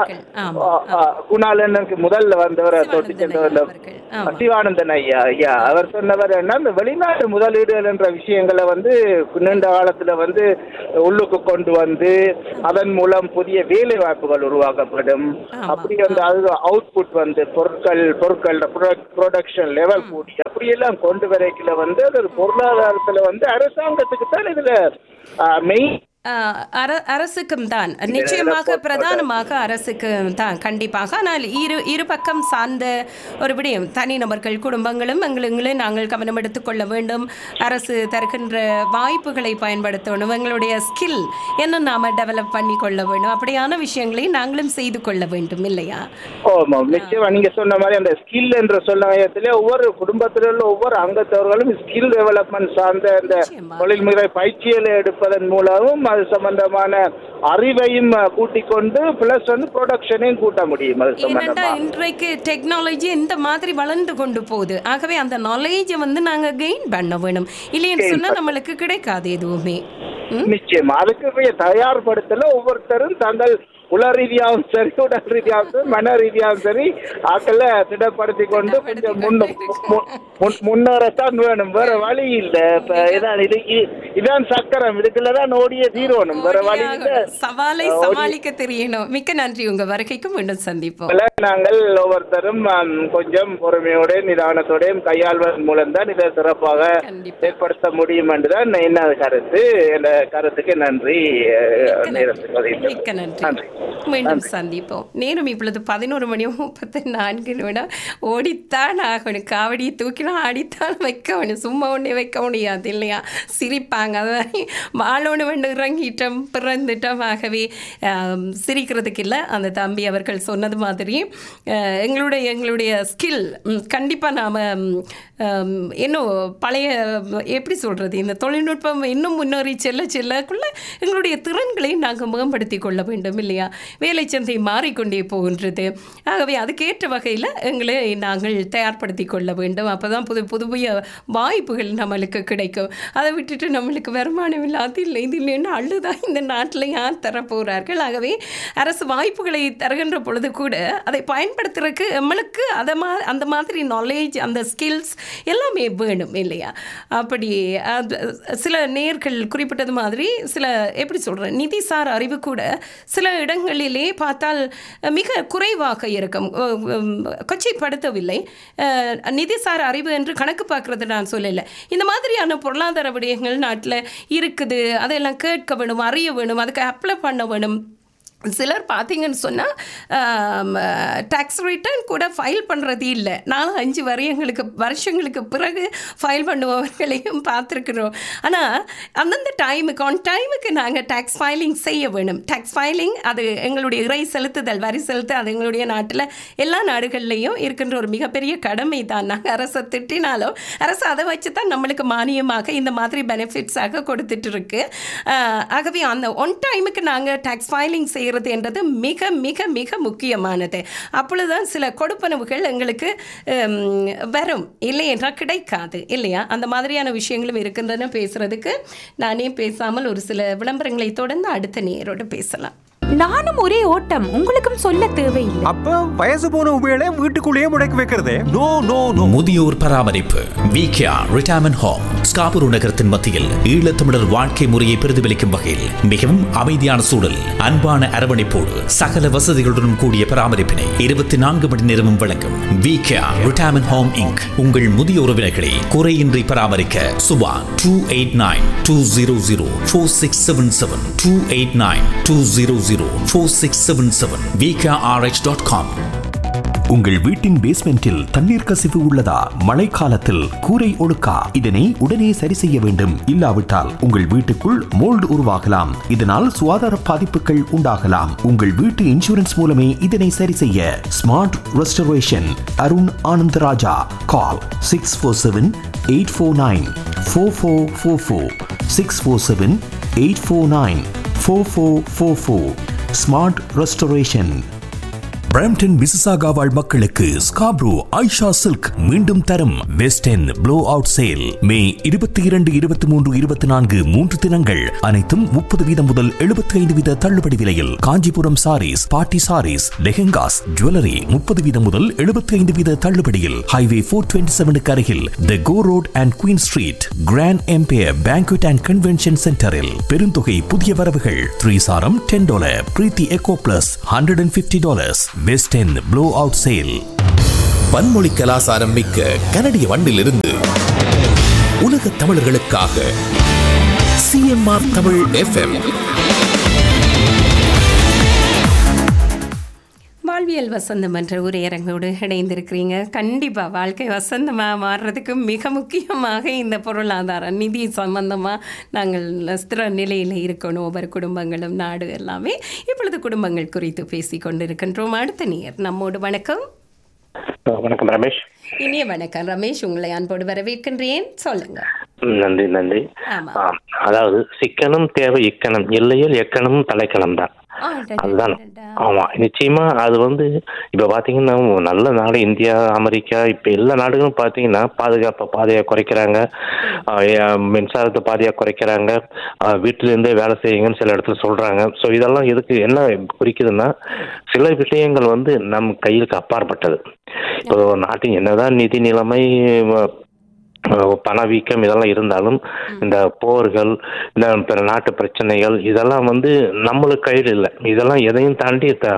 K: குணாலனுக்கு முதல்ல வந்தவர் தொட்டு சென்றவர் சிவானந்தன் ஐயா ஐயா அவர் சொன்னவர் என்ன இந்த வெளிநாட்டு முதலீடுகள் என்ற விஷயங்களை வந்து நீண்ட காலத்துல வந்து உள்ளுக்கு கொண்டு வந்து அதன் மூலம் புதிய வேலை வாய்ப்புகள் உருவாக்கப்படும் அப்படி அந்த அது அவுட்புட் வந்து பொருட்கள் பொருட்கள் ப்ரொடக்ஷன் லெவல் கூடி அப்படியெல்லாம் கொண்டு வரைக்கல வந்து அது ஒரு பொருளாதாரத்துல வந்து அரசாங்கத்துக்கு தான் இதுல மெயின்
H: ஆஹ் அர- அரசுக்கும் தான் நிச்சயமாக பிரதானமாக அரசுக்கு தான் கண்டிப்பாக ஆனால் இரு இரு பக்கம் சார்ந்த ஒரு விடயம் தனிநபர்கள் குடும்பங்களும் எங்களுங்களே நாங்கள் கவனம் எடுத்துக்கொள்ள வேண்டும் அரசு தருகின்ற வாய்ப்புகளை பயன்படுத்தணும் எங்களுடைய ஸ்கில் என்ன நாம டெவலப் பண்ணி கொள்ள வேண்டும் அப்படியான விஷயங்களை நாங்களும் செய்து கொள்ள வேண்டும் இல்லையா
K: ஆமாம் நிச்சயமா நீங்க சொன்ன மாதிரி அந்த ஸ்கில் என்ற சொல்ல நேரத்திலே ஒவ்வொரு குடும்பத்தில் உள்ள ஒவ்வொரு அங்கத்தவர்களும் ஸ்கில் டெவலப்மெண்ட் சார்ந்த அந்த தொழில்முறை பயிற்சிகளை எடுப்பதன் மூலமும் அது சம்பந்தமான அறிவையும் அஹ், கூட்டிக் கொண்டு பிளஸ் வந்து ப்ரொடக்ஷனையும் கூட்ட முடியும் அது
H: ஏனென்றா
K: சம்பந்தமா
H: இன்றைக்கு டெக்னாலஜி இந்த மாதிரி வளர்ந்து கொண்டு போகுது ஆகவே அந்த நாலேஜை வந்து நாங்க கெயின் பண்ண வேணும் இல்லைன்னு
K: Gain
H: சொன்னா
K: பண்ண-
H: நம்மளுக்கு கிடைக்காது எதுவுமே
K: நிச்சயமா அதுக்கு போய் தயார்படுத்தல ஒவ்வொருத்தரும் தங்கள் உள ரீதியாகவும் சரி உடல் ரீதியாகவும் சரி மன ரீதியாகவும் சரி ஆக்களை திடப்படுத்தி கொண்டு கொஞ்சம் முன்ன மு- முன்- முன்னேறத்தான் வேணும் வேற வழி இல்ல இப்ப இதான் இது இ- இதான் சக்கரம் இதுக்குள்ளதான் ஓடிய தீரணும் வேற வழி இல்ல
H: சவாலை
K: ஓடி-
H: சமாளிக்க தெரியணும் மிக்க நன்றி உங்க வருகைக்கு மீண்டும் சந்திப்போம்
K: அதுல நாங்கள் ஒவ்வொருத்தரும் ஆம், கொஞ்சம் பொறுமையோட நிதானத்தோடையும் கையாள்வதன் மூலம் தான் இதை சிறப்பாக ஏற்படுத்த முடியும் என்றுதான் என்ன கருத்து இந்த கருத்துக்கு நன்றி அஹ், நேரத்துக்கு ஒதுக்கியது.
H: மிக்க நன்றி
K: நன்றி
H: மீண்டும் சந்திப்போம் நேரம் இப்பொழுது பதினோரு மணி முப்பத்தி நான்கு நிமிடம் ஓடித்தான் ஆகணும் காவடியை தூக்கிலாம் ஆடித்தான் வைக்கணும் சும்மா ஒன்றே வைக்க முடியாது இல்லையா சிரிப்பாங்க அதாவது வாழோடு வேண்டு இறங்கிட்டோம் பிறந்துட்டோம் ஆகவே ஆம், சிரிக்கிறதுக்கு இல்லை அந்த தம்பி அவர்கள் சொன்னது மாதிரி அஹ், எங்களுடைய எங்களுடைய ஸ்கில் கண்டிப்பாக நாம் இன்னும் பழைய எப்படி சொல்கிறது இந்த தொழில்நுட்பம் இன்னும் முன்னேறி செல்ல செல்லக்குள்ள எங்களுடைய திறன்களை நாங்கள் மேம்படுத்தி கொள்ள வேண்டும் இல்லையா வேலை சந்தை மாறிக்கொண்டே போகின்றது ஆகவே அதுக்கேற்ற வகையில் எங்களை நாங்கள் தயார்படுத்தி கொள்ள வேண்டும் அப்போ தான் புது புதுமைய வாய்ப்புகள் நம்மளுக்கு கிடைக்கும் அதை விட்டுட்டு நம்மளுக்கு வருமானம் இல்லை அது இல்லை இது இல்லைன்னு அள்ளுதான் இந்த நாட்டில் யார் தரப்போகிறார்கள் ஆகவே அரசு வாய்ப்புகளை தருகின்ற பொழுது கூட அதை பயன்படுத்துறதுக்கு நம்மளுக்கு அதை மா அந்த மாதிரி நாலேஜ் அந்த ஸ்கில்ஸ் எல்லாமே வேணும் இல்லையா அப்படி அது சில நேர்கள் குறிப்பிட்டது மாதிரி சில எப்படி சொல்கிறேன் நிதிசார் அறிவு கூட சில இடங்களிலே பார்த்தால் மிக குறைவாக இருக்கும் அஹ் உம் கொச்சைப்படுத்தவில்லை அஹ் நிதிசார் அறிவு என்று கணக்கு பார்க்கறது நான் சொல்லலை இந்த மாதிரியான பொருளாதார விடயங்கள் நாட்டில் இருக்குது அதெல்லாம் கேட்க வேணும் அறிய வேணும் அதுக்கு அப்ளை பண்ண வேணும் சிலர் பார்த்தீங்கன்னு சொன்னால் டேக்ஸ் ரிட்டர்ன் கூட ஃபைல் பண்ணுறது இல்லை நானும் அஞ்சு வருஷங்களுக்கு வருஷங்களுக்கு பிறகு ஃபைல் பண்ணுபவர்களையும் பார்த்துருக்குறோம் ஆனால் அந்தந்த டைமுக்கு ஆன் டைமுக்கு நாங்கள் டேக்ஸ் ஃபைலிங் செய்ய வேணும் டேக்ஸ் ஃபைலிங் அது எங்களுடைய இறை செலுத்துதல் வரி செலுத்த அது எங்களுடைய நாட்டில் எல்லா நாடுகள்லேயும் இருக்கின்ற ஒரு மிகப்பெரிய கடமை தான் நாங்கள் அரசை திட்டினாலும் அரசு அதை வச்சு தான் நம்மளுக்கு மானியமாக இந்த மாதிரி பெனிஃபிட்ஸாக கொடுத்துட்டு இருக்கு ஆஹ் ஆகவே அந்த ஒன் டைமுக்கு நாங்கள் டேக்ஸ் ஃபைலிங் செய்கிறது என்றது மிக மிக மிக முக்கியமானது அப்பொழுதுதான் சில கொடுப்பனவுகள் எங்களுக்கு ஹம், வரும் இல்லை என்றால் கிடைக்காது இல்லையா அந்த மாதிரியான விஷயங்களும் இருக்கின்றன பேசுறதுக்கு நானே பேசாமல் ஒரு சில விளம்பரங்களை தொடர்ந்து அடுத்த நேரோடு பேசலாம்
L: நானும் ஒரே ஓட்டம் உங்களுக்கும் சொல்ல தேவையில்லை
M: அப்ப வயசு போன உபயோக வீட்டுக்குள்ளேயே முடக்கி வைக்கிறதே நோ நோ நோ
G: முதியோர் பராமரிப்பு விகேஆ ரிட்டையர்மெண்ட் ஹோம் ஸ்காபுரு நகரத்தின் மத்தியில் ஈழத்தமிழர் வாழ்க்கை முறையை பிரதிபலிக்கும் வகையில் மிகவும் அமைதியான சூழல் அன்பான அரவணைப்போடு சகல வசதிகளுடன் கூடிய பராமரிப்பினை இருபத்தி நான்கு மணி நேரமும் வழங்கும் விகேஆ ரிட்டையர்மெண்ட் ஹோம் இங்க் உங்கள் முதிய உறவினர்களை குறையின்றி பராமரிக்க Suba two eight nine two zero zero four six seven seven two eight nine two zero zero four six seven seven VKRH dot com
A: உங்கள் வீட்டின் பேஸ்மெண்டில் தண்ணீர் கசிவு உள்ளதா மழைக்காலத்தில் கூரை ஒழுக்கா இதனை உடனே சரி செய்ய வேண்டும் இல்லாவிட்டால் உங்கள் வீட்டுக்குள் மோல்டு உருவாகலாம் இதனால் சுகாதார பாதிப்புகள் உண்டாகலாம் உங்கள் வீட்டு இன்சூரன்ஸ் மூலமே இதனை சரி செய்ய Smart Restoration Arun Anandaraja call six four seven eight four nine four four four four six four seven eight four nine four four four four Smart Restoration Brampton Mississauga வாழ் மக்களுக்கு ஸ்காப்ரோ ஐஷா சில்க் மீண்டும் தரும் west and blow out sale மே இருபத்தி இரண்டு இருபத்தி மூன்று இருபத்தி நான்கு மூன்று தினங்கள் அனைத்தும் முப்பது வீதம் முதல் எழுபத்தி ஐந்து வீத தள்ளுபடி விலையில் காஞ்சிபுரம் சாரீஸ் பாட்டி சாரீஸ் லெஹெங்காஸ் ஜுவல்லரி முப்பது வீதம் முதல் எழுபத்தி ஐந்து வீத தள்ளுபடியில் ஹைவே போர் டுவெண்ட்டி செவனுக்கு அருகில் the Gore Road and Queen Street Grand Empire Banquet and Convention சென்டரில் பெருந்தொகை புதிய வரவுகள் த்ரீ சாரம் ten dollar Preethi Echo Plus hundred and fifty dollars best and blow out sale
N: பன்மொழி கலாசாரம் மிக்க கனடிய மண்ணிலிருந்து உலக தமிழர்களுக்காக சிஎம்ஆர் தமிழ் எஃப்எம்
H: வாழ்வியல் வசந்தம் என்ற உரையரங்கோடு இணைந்திருக்கிறீங்க கண்டிப்பாக வாழ்க்கை வசந்தமாக மாறுறதுக்கு மிக முக்கியமாக இந்த பொருளாதார நிதி சம்பந்தமாக நாங்கள் ஸ்திர நிலையில் இருக்கணும் ஒவ்வொரு குடும்பங்களும் நாடு எல்லாமே இப்பொழுது குடும்பங்கள் குறித்து பேசி கொண்டிருக்கின்றோம் அடுத்த நேர் நம்மோடு வணக்கம்
O: வணக்கம் ரமேஷ்
H: இனிய வணக்கம் ரமேஷ் உங்களை அன்போடு வரவேற்கின்றேன் சொல்லுங்க
O: நன்றி நன்றி
H: ஆமா.
O: ஆம், அதாவது சிக்கனம் தேவை இக்கணம் இல்லையில் எக்கணம் தலைக்கணம் தான்
H: ஆ,
O: அதுதான் ஆமா நிச்சயமா அது வந்து இப்ப பாத்தீங்கன்னா நல்ல நாடு இந்தியா அமெரிக்கா இப்ப எல்லா நாடுகளும் பாத்தீங்கன்னா பாதுகாப்பு பாதையா குறைக்கிறாங்க ஆஹ் ஏ- மின்சாரத்தை பாதையா குறைக்கிறாங்க ஆஹ் வீட்டில இருந்தே வேலை செய்யுங்கன்னு சில இடத்துல சொல்றாங்க ஸோ இதெல்லாம் எதுக்கு என்ன குறிக்குதுன்னா சில விஷயங்கள் வந்து நம் கையிலுக்கு அப்பாற்பட்டது இப்போ நாட்டின் என்னதான் நிதி நிலைமை அஹ், பணவீக்கம் இதெல்லாம் இருந்தாலும் இந்த போர்கள் இந்த பிற நாட்டு பிரச்சனைகள் இதெல்லாம் வந்து நம்மளுக்கு கையில் இல்லை இதெல்லாம் எதையும் தாண்டி த-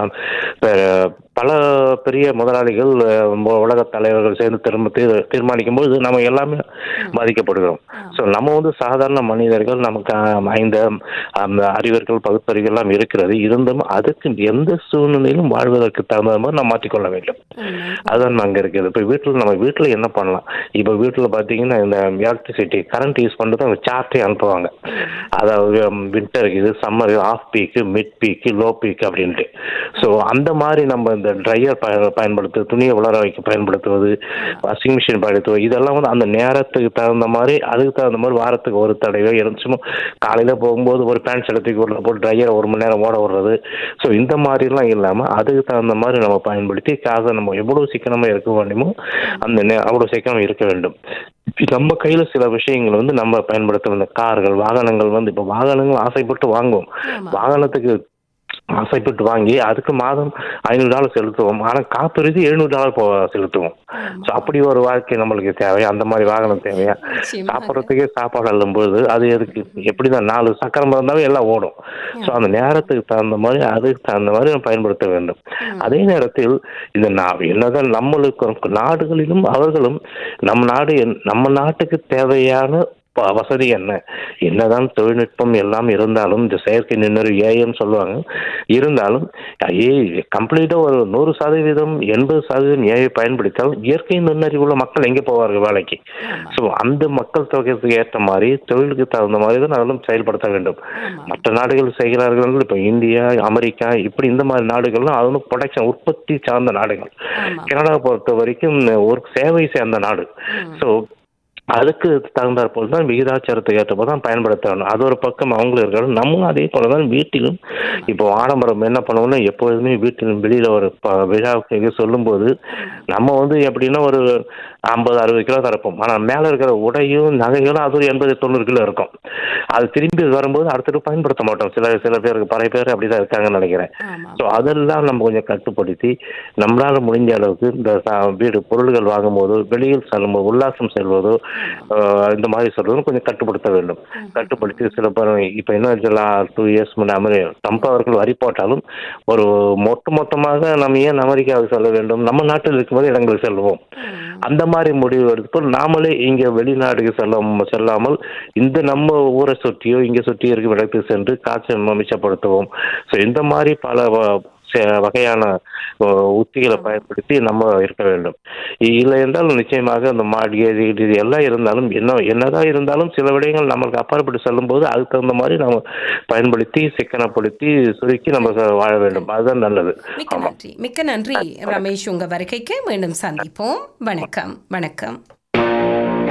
O: ப- பல பெரிய முதலாளிகள் அஹ், உலக தலைவர்கள் சேர்ந்து திரும்ப தீர்- தீர்மானிக்கும் போது நம்ம எல்லாமே பாதிக்கப்படுகிறோம் ஸோ நம்ம வந்து சாதாரண மனிதர்கள் நமக்கு அஹ், ஐந்து அந்த அறிவர்கள் பகுத்தறிவு எல்லாம் இருக்கிறது இருந்தும் அதுக்கு எந்த சூழ்நிலையிலும் வாழ்வதற்கு தகுந்த மாதிரி நம்ம மாற்றிக்கொள்ள வேண்டும் அதுதான் அங்கே இருக்குது இப்போ வீட்டில் நம்ம வீட்டில் என்ன பண்ணலாம் இப்போ வீட்டில் பார்த்தீங்கன்னா இந்த எலக்ட்ரிசிட்டி கரண்ட் யூஸ் பண்ணுறது அவங்க சார்ட்டே அனுப்புவாங்க அதாவது வின்டர் இது summer off peak mid peak low peak அப்படின்ட்டு ஸோ அந்த மாதிரி நம்ம இந்த ட்ரையர் பயன்படுத்து துணியை உலர வைக்க பயன்படுத்துவது வாஷிங் மிஷின் பயன்படுத்துவது இதெல்லாம் வந்து அந்த நேரத்துக்கு தகுந்த மாதிரி அதுக்கு தகுந்த மாதிரி வாரத்துக்கு ஒரு தடவை இருந்துச்சுமோ காலையில் போகும்போது ஒரு பேண்ட் ஷர்ட்டுக்கு உள்ள போட்டு ட்ரையரை ஒரு மணி நேரம் ஓட விடுறது ஸோ இந்த மாதிரிலாம் இல்லாமல் அதுக்கு தகுந்த மாதிரி நம்ம பயன்படுத்தி காசை நம்ம எவ்வளோ சிக்கனமாக இருக்க வேண்டுமோ அந்த நே அவ்வளோ சிக்கனம் இருக்க வேண்டும் நம்ம கையில சில விஷயங்கள் வந்து நம்ம பயன்படுத்தும் இந்த கார்கள் வாகனங்கள் வந்து இப்போ வாகனங்கள் ஆசைப்பட்டு வாங்குவோம் வாகனத்துக்கு ஆசைப்பட்டு வாங்கி அதுக்கு மாதம் ஐநூறு டாலர் செலுத்துவோம் ஆனால் காப்புறுதி எழுநூறு டாலர் போ செலுத்துவோம் ஸோ அப்படி ஒரு வாழ்க்கை நம்மளுக்கு தேவையா அந்த மாதிரி வாகனம் தேவையா சாப்பிட்றதுக்கே சாப்பாடு அள்ளும்போது அது எதுக்கு எப்படிதான் நாலு சக்கரம் இருந்தாலும் எல்லாம் ஓடும் ஸோ அந்த நேரத்துக்கு தகுந்த மாதிரி அதுக்கு தகுந்த மாதிரி நம்ம பயன்படுத்த வேண்டும் அதே நேரத்தில் இந்த நா- என்னதான் நம்மளுக்கு நாடுகளிலும் அவர்களும் நம்ம நாடு என்- நம்ம நாட்டுக்கு தேவையான ப- வசதி என்ன என்னதான் தொழில்நுட்பம் எல்லாம் இருந்தாலும் இந்த செயற்கை நுண்ணறிவு ஏஐன்னு சொல்லுவாங்க இருந்தாலும் ஏ கம்ப்ளீட்டாக ஒரு நூறு சதவீதம் எண்பது சதவீதம் ஏஐ பயன்படுத்தால் இயற்கை நுண்ணறிவு உள்ள மக்கள் எங்கே போவார்கள் வேலைக்கு ஸோ அந்த மக்கள் தொகைக்கு ஏற்ற மாதிரி தொழிலுக்கு தகுந்த மாதிரி தான் அதெல்லாம் செயல்படுத்த வேண்டும் மற்ற நாடுகள் செய்கிறார்கள் இப்போ இந்தியா அமெரிக்கா இப்படி இந்த மாதிரி நாடுகள்லாம் அது வந்து ப்ரொடக்ஷன் உற்பத்தி சார்ந்த நாடுகள் கனடா பொறுத்த வரைக்கும் ஒரு சேவை சேர்ந்த நாடு ஸோ அதுக்கு தகுந்தாற் போல் தான் விகிதாச்சாரத்துக்கு ஏற்ற போல் தான் பயன்படுத்த வேணும் அது ஒரு பக்கம் அவங்களும் இருக்கணும் நம்மளும் அதே போல தான் வீட்டிலும் இப்போ ஆடம்பரம் என்ன பண்ணுவோம்னா எப்பொழுதுமே வீட்டிலும் வெளியில் ஒரு ப விழாவுக்கு எங்கே சொல்லும்போது நம்ம வந்து எப்படின்னா ஒரு ஐம்பது அறுபது கிலோ தரப்போம் ஆனால் மேலே இருக்கிற உடையும் நகைகளும் அது ஒரு எண்பது தொண்ணூறு கிலோ இருக்கும் அது திரும்பி வரும்போது அடுத்தது பயன்படுத்த மாட்டோம் சில சில பேருக்கு பல பேர் அப்படி தான் இருக்காங்கன்னு நினைக்கிறேன் ஸோ அதெல்லாம் நம்ம கொஞ்சம் கட்டுப்படுத்தி நம்மளால முடிஞ்ச அளவுக்கு இந்த ச- வீடு பொருள்கள் வாங்கும்போதோ வெளியில் செல்லும்போது உல்லாசம் செல்வதோ ஆஹ் இந்த மாதிரி சொல்றதும் கொஞ்சம் கட்டுப்படுத்த வேண்டும் கட்டுப்படுத்தி சில பேர் இப்போ என்ன டூ இயர்ஸ் முன்னாடி ட்ரம்ப் அவர்கள் வரி போட்டாலும் ஒரு மொத்த மொத்தமாக நம்ம ஏன் அமெரிக்காவுக்கு செல்ல வேண்டும் நம்ம நாட்டில் இருக்கும்போது இடங்களுக்கு செல்வோம் அந்த மாதிரி முடிவு எடுத்து நாமளே இங்க வெளிநாடுக்கு செல்ல செல்லாமல் இந்த நம்ம ஊரை சுற்றியோ இங்க சுற்றி இருக்கும் இடத்துக்கு சென்று காற்றை மிச்சப்படுத்துவோம் ஸோ இந்த மாதிரி பல வ- ச- வகையான அஹ், உத்திகளை பயன்படுத்தி நம்ம இருக்க வேண்டும் இ- இல்லை என்றால் நிச்சயமாக அந்த மாடிகை இது இது எல்லாம் இருந்தாலும் என்ன என்னதான் இருந்தாலும் சில விடயங்கள் நம்மளுக்கு அப்பாற்பட்டு செல்லும்போது அதுக்கு தகுந்த மாதிரி நம்ம பயன்படுத்தி சிக்கனப்படுத்தி சுருக்கி நம்ம ச- வாழ வேண்டும் அதுதான் நல்லது
H: மிக்க நன்றி மிக்க நன்றி ரமேஷ் உங்க வருகைக்கு மீண்டும் சந்திப்போம் வணக்கம் வணக்கம்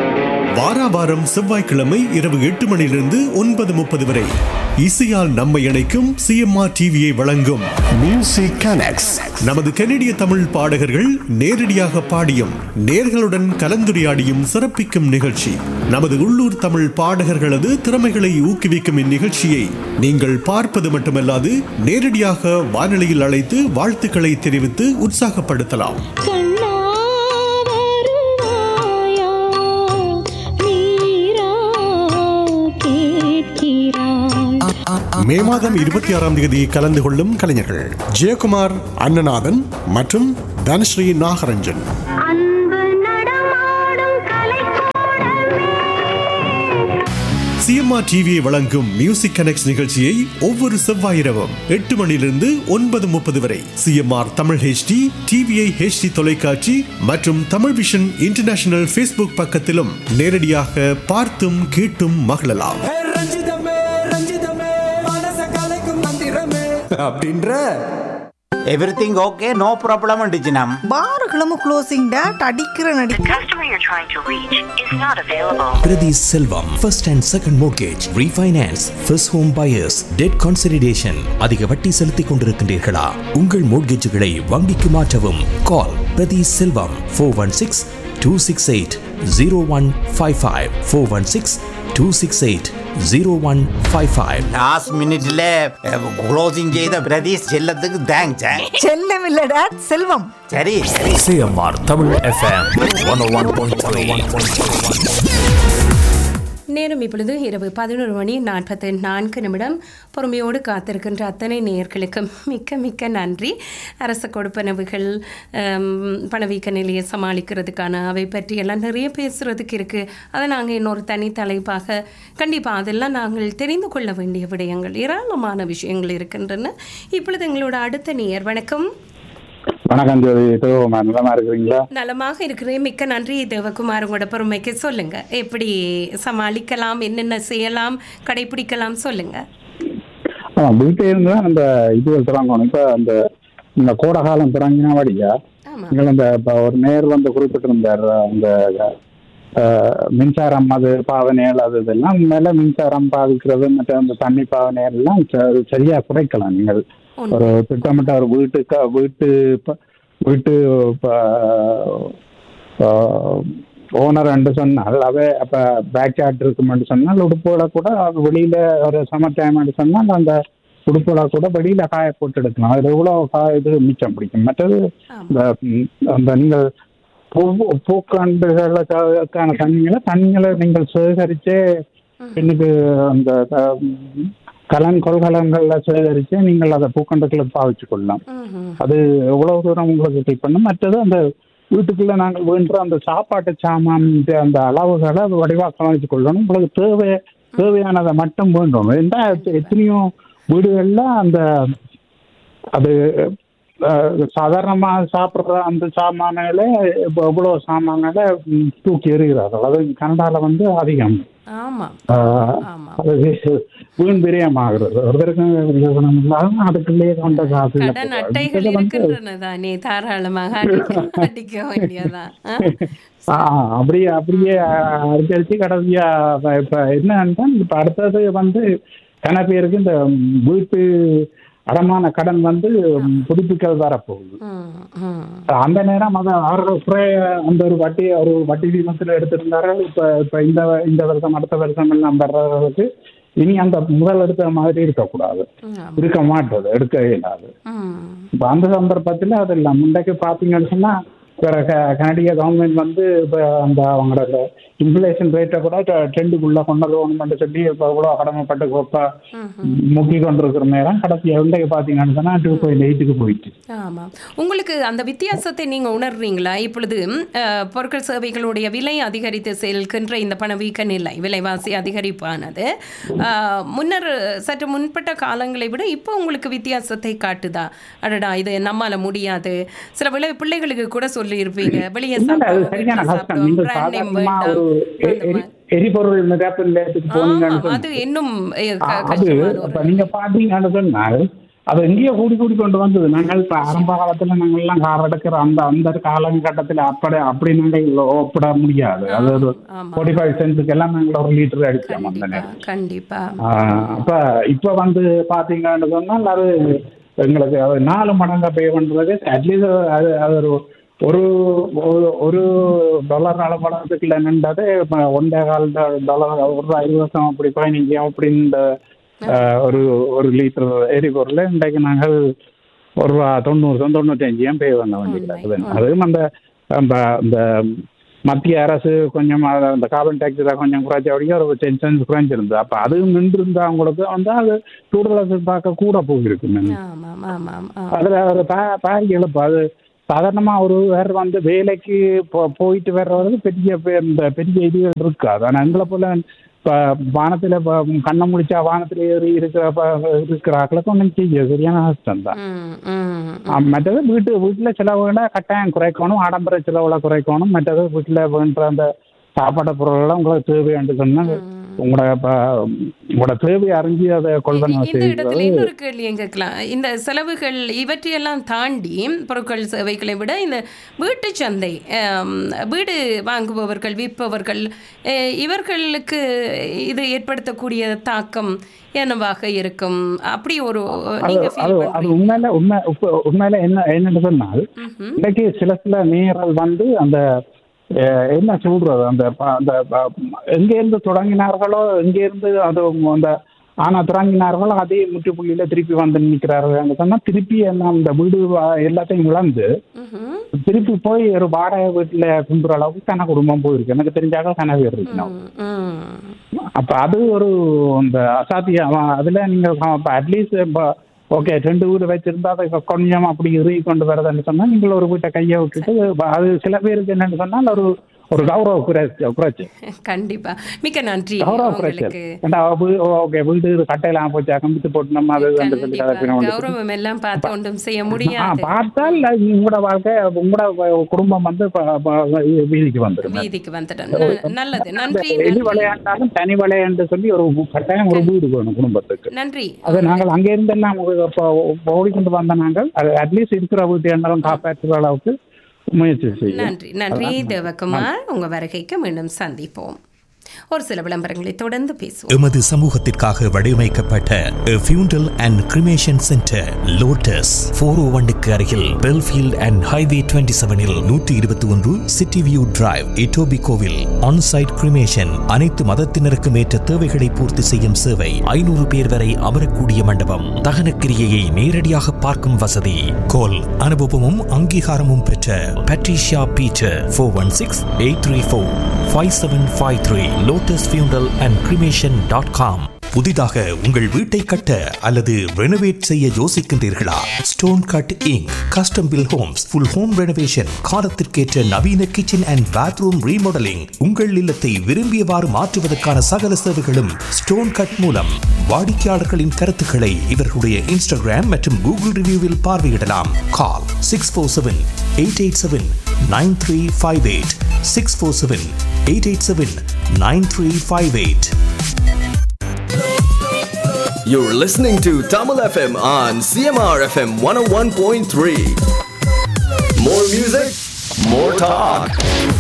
P: வாரா வாரம் செவ்வாய்க்கிழமை இரவு எட்டு மணியிலிருந்து ஒன்பது முப்பது வரை இசையால் நம்மை இணைக்கும் சிஎம்ஆர் டிவியை வழங்கும் மியூசிக் கனெக்ட்ஸ் நமது கனடிய தமிழ் பாடகர்கள் நேரடியாக பாடியும் நேர்களுடன் கலந்துரையாடியும் சிறப்பிக்கும் நிகழ்ச்சி நமது உள்ளூர் தமிழ் பாடகர்களது திறமைகளை ஊக்குவிக்கும் இந்நிகழ்ச்சியை நீங்கள் பார்ப்பது மட்டுமல்லாது நேரடியாக வானொலியில் அழைத்து வாழ்த்துக்களை தெரிவித்து உற்சாகப்படுத்தலாம் மே மாதம் இருபத்தி ஆறாம் தேதி கலந்து கொள்ளும் கலைஞர்கள் ஜெயக்குமார் அண்ணநாதன் மற்றும் தனஸ்ரீ நாகரஞ்சன் சிஎம்ஆர் டிவியை வழங்கும் மியூசிக் கனெக்ட் நிகழ்ச்சியை ஒவ்வொரு செவ்வாய் இரவும் எட்டு மணியிலிருந்து ஒன்பது முப்பது வரை CMR Tamil HD TVI HD தொலைக்காட்சி மற்றும் தமிழ் விஷன் இன்டர்நேஷனல் ஃபேஸ்புக் பக்கத்திலும் நேரடியாக பார்த்தும் கேட்டும் மகிழலாம்
M: அப்படின்ற
Q: எவ்ரிதிங் ஓகே நோ ப்ராப்ளம் டிஜினம்
R: பாருகளும் க்ளோசிங் டேட் அடிக்கிற நடி
A: Priti Selvam, first and second mortgage, refinance, first home buyers, debt consolidation. அதிக வட்டி செலுத்திக் கொண்டிருக்கின்றீர்களா உங்கள் மோட்கேஜுகளை வங்கிக்கு மாற்றவும் call Prathi Selvam four one six two six eight zero one five five four one six two six eight zero one five five
Q: last மினிட்ல closing செய்த பிரதீஷ் செல்லத்துக்கு thanks
R: செல்லம் இல்ல டேட் செல்வம்
Q: சரி
N: CMR Tamil FM one one point three
H: நேரம் இப்பொழுது இரவு பதினோரு மணி நாற்பத்தி நான்கு நிமிடம் பொறுமையோடு காத்திருக்கின்ற அத்தனை நேயர்களுக்கும் மிக்க மிக்க நன்றி அரச கொடுப்பனவுகள் ஆம், பணவீக்க நிலையை சமாளிக்கிறதுக்கான அவை பற்றி எல்லாம் நிறைய பேசுகிறதுக்கு இருக்குது அதை நாங்கள் இன்னொரு தனி தலைப்பாக கண்டிப்பாக அதெல்லாம் நாங்கள் தெரிந்து கொள்ள வேண்டிய விடயங்கள் ஏராளமான விஷயங்கள் இருக்கின்றன இப்பொழுது எங்களோட அடுத்த நேயர் வணக்கம்
S: வணக்கம் ஜோதி சிவகுமார் நலமா இருக்கிறீங்களா
H: நலமாக இருக்கிறேன் மிக்க நன்றி தேவகுமார் உங்களோட பொறுமைக்கு சொல்லுங்க எப்படி சமாளிக்கலாம் என்னென்ன செய்யலாம் கடைபிடிக்கலாம் சொல்லுங்க
S: ஆமா வீட்டில இருந்து தான் அந்த இதுகள் தொடங்கணும் இப்ப அந்த இந்த கோடை காலம் தொடங்கினா வழியா நீங்கள் அந்த இப்ப ஒரு நேர் வந்து குறிப்பிட்டிருந்தார் அந்த அஹ், மின்சாரம் அது பாவனைகள் அது இதெல்லாம் மேல மின்சாரம் பாவிக்கிறது மற்ற அந்த தண்ணி பாவனைகள் எல்லாம் ச- சரியா குறைக்கலாம் நீங்கள் ஒரு திட்டமிட்ட ஒரு வீட்டுக்கு வீட்டு ப- வீட்டு ஓனர் என்று சொன்னால் அவை அப்ப பேக் யார்ட் இருக்குமென்று சொன்னால் உடுப்புகளை கூட அது வெளியில ஒரு சம்மர் டைம் சொன்னால் அந்த உடுப்புகளை கூட வெளியில காய போட்டு எடுக்கலாம் அது எவ்வளவு காய இது மிச்சம் பிடிக்கும் மற்றது இந்த ம், அந்த நீங்கள் பூ பூக்காண்டுகளுக்கான தண்ணிகளை தண்ணிகளை நீங்கள் சேகரிச்சே எனக்கு அந்த க- ம், கலன் கொள்கலன்கள்ல சேகரிச்சு நீங்கள் அதை பூக்கண்டுகளை பாவிச்சு கொள்ளலாம் அது எவ்வளவு தூரம் உங்களுக்கு ஹெல்ப் பண்ணும் மற்றது அந்த வீட்டுக்குள்ள நாங்கள் வேண்டுற அந்த சாப்பாட்டு சாமான் இந்த அந்த அளவுகளை அது வடிவாக்கம் வச்சு கொள்ளணும் உங்களுக்கு தேவை தேவையானதை மட்டும் வேண்டும் ஏன்னா எத்தனையோ வீடுகள்ல அந்த அது அஹ், சாதாரணமா சாப்பிடுற அந்த சாமான்களை இப்போ எவ்வளவு சாமான்களை ம், தூக்கி எறிகிறார்கள் அது கனடால வந்து அதிகம்
H: ஆமாம்
S: ஆஹ், அது வீண் பிரியமாகிறது ஒருத்தருக்கும் விநியோகம் இல்லாம அதுக்குள்ளேயே கொண்ட காசு
H: கடன் அட்டைகள் இருக்கின்றன தானே தாராளமாக அடிக்க அடிக்க வேண்டியதான் ஆ?
S: ஆஹ் அப்படியே அப்படியே அடிச்சு அடிச்சு கடைசியா இப்ப- இப்ப என்னன்னா இப்ப அடுத்தது வந்து கன பேருக்கு இந்த வீட்டு அடமான கடன் வந்து புதுப்பிக்கல் வரப்போகுது அந்த நேரம் அதை ஆறு குறை அந்த ஒரு வட்டி ஒரு வட்டி வீதத்தில் எடுத்திருந்தாரு இப்ப இப்ப இந்த இந்த வருஷம் அடுத்த வருஷம் எல்லாம் வர்றதுக்கு இனி அந்த முதல் எடுத்த மாதிரி இருக்கக்கூடாது இருக்க மாட்டது எடுக்க இயலாது இப்ப அந்த சந்தர்ப்பத்தில் அது இல்லை முண்டைக்கு பார்த்தீங்கன்னு சொன்னா வேற க- கனடிய கவர்மெண்ட் வந்து இப்போ அந்த அவங்களோட இன்ஃப்ளேஷன் ரேட்டை கூட ட்ரெண்டுக்குள்ள கொண்டு வரணும்னு சொல்லி இப்போ கூட கடமைப்பட்டு இப்போ முக்கி கொண்டிருக்கிற நேரம் கடைசி எவ்வளோ பார்த்தீங்கன்னு சொன்னா டூ பாயிண்ட் எயிட்டுக்கு போயிட்டு
H: ஆமாம் உங்களுக்கு அந்த வித்தியாசத்தை நீங்கள் உணர்றீங்களா இப்பொழுது ம், அஹ், பொருட்கள் சேவைகளுடைய விலை அதிகரித்து செல்கின்ற இந்த பணவீக்க நிலை விலைவாசி அதிகரிப்பானது அஹ், முன்னர் சற்று முன்பட்ட காலங்களை விட இப்போ உங்களுக்கு வித்தியாசத்தை காட்டுதா அடடா இது நம்மால முடியாது சில விலை பிள்ளைகளுக்கு கூட சொல்லியிருப்பீங்க வெளியே
S: இல்ல, அது
H: சாப்பிடுவோம்
S: சரியான
H: வீட்டுல
S: கஷ்டம் நீங்கள்
H: சாப்பிடுவோம் brand name
S: சாதாரணமா
H: வேண்டாம்.
S: ஒரு எ- எரி- எரிபொருள் நிரப்பு நிலையத்துக்கு போனீங்கன்னு
H: ஆமாம், அது இன்னும் அஹ், க-
S: அது
H: கஷ்டமான ஒரு
S: இப்ப நீங்க பாத்தீங்கன்னு சொன்னால் அது எங்கேயோ கூடி கூடி கொண்டு வந்தது நாங்கள் இப்ப ஆரம்ப காலத்துல நாங்கள் எல்லாம் கார் எடுக்கிற அந்த அந்த காலகட்டத்தில் அப்படி அப்படி நாங்கள் ஒப்பிட முடியாது அது ஒரு ஃபோர்ட்டி ஃபைவ் சென்ஸுக்கு எல்லாம் நாங்கள் ஒரு லிட்டர் அடிச்சோம் அந்த நேரம்
H: கண்டிப்பா
S: ஆஹ் அப்ப இப்ப வந்து பாத்தீங்கன்னு சொன்னால் அது எங்களுக்கு அது நாலு மடங்கா பே பண்றது அட்லீஸ்ட் அது அது ஒரு ஒரு ஒரு- ஒரு டாலர் நாலு மடத்துக்குள்ள நின்றது இப்ப ஒன்றே கால் டாலர் ஒரு ஐந்து வருஷம் அப்படி பதினஞ்சு அப்படின்ற ஆஹ், ஒரு ஒரு லிட்டர் எரிபொருள் இன்றைக்கு நாங்கள் ஒரு ரூபா தொண்ணூறு தொண்ணூத்தஞ்சு பே பண்ண வேண்டியது அதுவும் அந்த அந்த அந்த மத்திய அரசு கொஞ்சம் அத- அந்த கார்பன் டேக்ஸ் கொஞ்சம் குறைச்ச வரைக்கும் ஒரு டென் சென்ஸ் குறைஞ்சிருந்தது அப்ப அதுவும் நின்றுருந்தா அவங்களுக்கு வந்து அது டூரிசம் பார்க்க கூட போயிருக்கு
H: ஆமாம் ஆமாம் ஆ.
S: அதுல ஒரு பா- பாரி எழுப்பு அது சாதாரணமா ஒரு வேற வந்து வேலைக்கு போ- போயிட்டு வர்றவருக்கு பெரிய பெ- இந்த பெரிய இதுகள் இருக்காது ஆனா எங்களை போல இப்ப வானத்துல இப்ப கண்ணை முடிச்சா வானத்துல ஏறி இருக்கிற ப- இருக்கிற ஆட்களுக்கு ஒன்றும் செய்ய சரியான கஷ்டம் தான்
H: ம், ம்,
S: ஆ, மற்றது வீட்டு வீட்டில் செலவுகளை கட்டாயம் குறைக்கணும் ஆடம்பர செலவுகளை குறைக்கணும் மற்றது வீட்டில் வேண்ட அந்த சாப்பாடு பொருள்லாம் உங்களுக்கு தேவையாண்டு சொன்னால் உங்களோட இப்ப உங்களோட தேவையை அறிஞ்சு அதை கொள்வனவு
H: இந்த இடத்துல
S: செய்வது
H: இன்னொரு கேள்வி கேட்கலாம் இந்த செலவுகள் இவற்றையெல்லாம் தாண்டி பொருட்கள் சேவைகளை விட இந்த வீட்டு சந்தை ஆம், வீடு வாங்குபவர்கள் விற்பவர்கள் அஹ், இவர்களுக்கு இது ஏற்படுத்தக்கூடிய தாக்கம் என்னவாக இருக்கும் அப்படி ஒரு
S: அது
H: நீங்க
S: அது
H: ஃபீல்
S: அது உண்மையில உண்மை உப்ப- உண்மையில என்ன என்னன்னு சொன்னால் இன்னைக்கு சில சில நேரங்கள் வந்து அந்த அஹ், என்ன சொல்றது அந்த ப- அந்த ப- எங்க இருந்து தொடங்கினார்களோ எங்க இருந்து அது அந்த ஆனா தொடங்கினார்களோ அதே முற்றுப்புள்ளியில திருப்பி வந்து நிற்கிறார்கள் சொன்னா திருப்பி எல்லாம் அந்த வீடு வா- எல்லாத்தையும் இழந்து திருப்பி போய் ஒரு வாடகை வீட்டுல கும்புற அளவுக்கு கன குடும்பம் போயிருக்கு எனக்கு தெரிஞ்சாக கன பேர் இருக்கணும் அப்ப அது ஒரு அந்த அசாத்தியம் அதுல நீங்க அட்லீஸ்ட் ஓகே ரெண்டு வீடு வச்சிருந்தா அதை இப்ப கொஞ்சம் அப்படி இறுகி கொண்டு வரதுன்னு சொன்னா நீங்கள் ஒரு வீட்டை கையை விட்டுட்டு அது சில பேருக்கு என்னன்னு சொன்னால் ஒரு ஒரு கௌரவ குறைச்சி குறைச்சி
H: கண்டிப்பா மிக்க நன்றி
S: கௌரவ குறைச்சல்
H: உங்களுக்கு
S: ஏண்டா ஓகே வீடு கட்டையெல்லாம் போச்சு கம்பித்து போட்டு நம்ம அது வந்து சொல்லி கலப்பின ஒன்று.
H: கௌரவம் எல்லாம் பார்த்து ஒன்றும் செய்ய
S: ஆ,
H: முடியாது
S: பார்த்தால் உங்களோட வாழ்க்கை உங்களோட குடும்பம் வந்து ப- ப- வீதிக்கு வந்துடும்
H: வீதிக்கு வந்துட்டேன் ந- நல்லது நன்றி
S: எது
H: நன்றி
S: விளையாண்டாலும் தனி விளையாண்டு சொல்லி ஒரு கட்டாயம் ஒரு வீடு வேணும் குடும்பத்துக்கு
H: நன்றி
S: அது நாங்கள் அங்கே இருந்தெல்லாம் ஓடிக்கொண்டு வந்த நாங்கள் அது அட்லீஸ்ட் இருக்கிற வீட்டு எண்ணாலும் காப்பாற்றுற அளவுக்கு முயற்சி செய்யும்
H: நன்றி நன்றி தேவகுமார் உங்க வருகைக்கு மீண்டும் சந்திப்போம் ஒரு சில விளம்பரங்களை தொடர்ந்து பேசுவோம்
A: எமது சமூகத்திற்காக வடிவமைக்கப்பட்ட Funeral and Cremation Centre Lotus four O ஒன்னுக்கு அருகில் பெல்ஃபீல்ட் அண்ட் ஹைவே டுவெண்ட்டி செவனில் நூற்றி இருபத்தி ஒன்று சிட்டி வியூ டிரைவ் இட்டோபி கோவில் ஆன்சைட் கிரிமேஷன் அனைத்து மதத்தினருக்கும் ஏற்ற தேவைகளை பூர்த்தி செய்யும் சேவை ஐநூறு பேர் வரை அமரக்கூடிய மண்டபம் தகன கிரியையை நேரடியாக பார்க்கும் வசதி கோல் அனுபவமும் அங்கீகாரமும் பெற்ற Patricia Peter four one six eight three four five seven five three Lotus Funeral and Cremation dot com புதிதாக உங்கள் வீட்டை கட்ட அல்லது ரெனோவேட் செய்ய யோசிக்கின்றீர்களா Stone Cut Inc Custom Build Homes full home renovation காலத்திற்கேற்ற நவீன கிச்சன் அண்ட் பாத்ரூம் ரீமாடலிங் உங்கள் இல்லத்தை விரும்பியவாறு மாற்றுவதற்கான சகல சேவைகளும் ஸ்டோன் கட் மூலம் வாடிக்கையாளர்களின் கருத்துக்களை இவர்களுடைய இன்ஸ்டாகிராம் மற்றும் கூகுள் ரிவ்யூவில் பார்வையிடலாம் call six four seven eight eight seven nine three five eight six four seven eight eight seven nine three five eight
T: You're listening to Tamil FM on CMR FM 101.3. More music, more talk.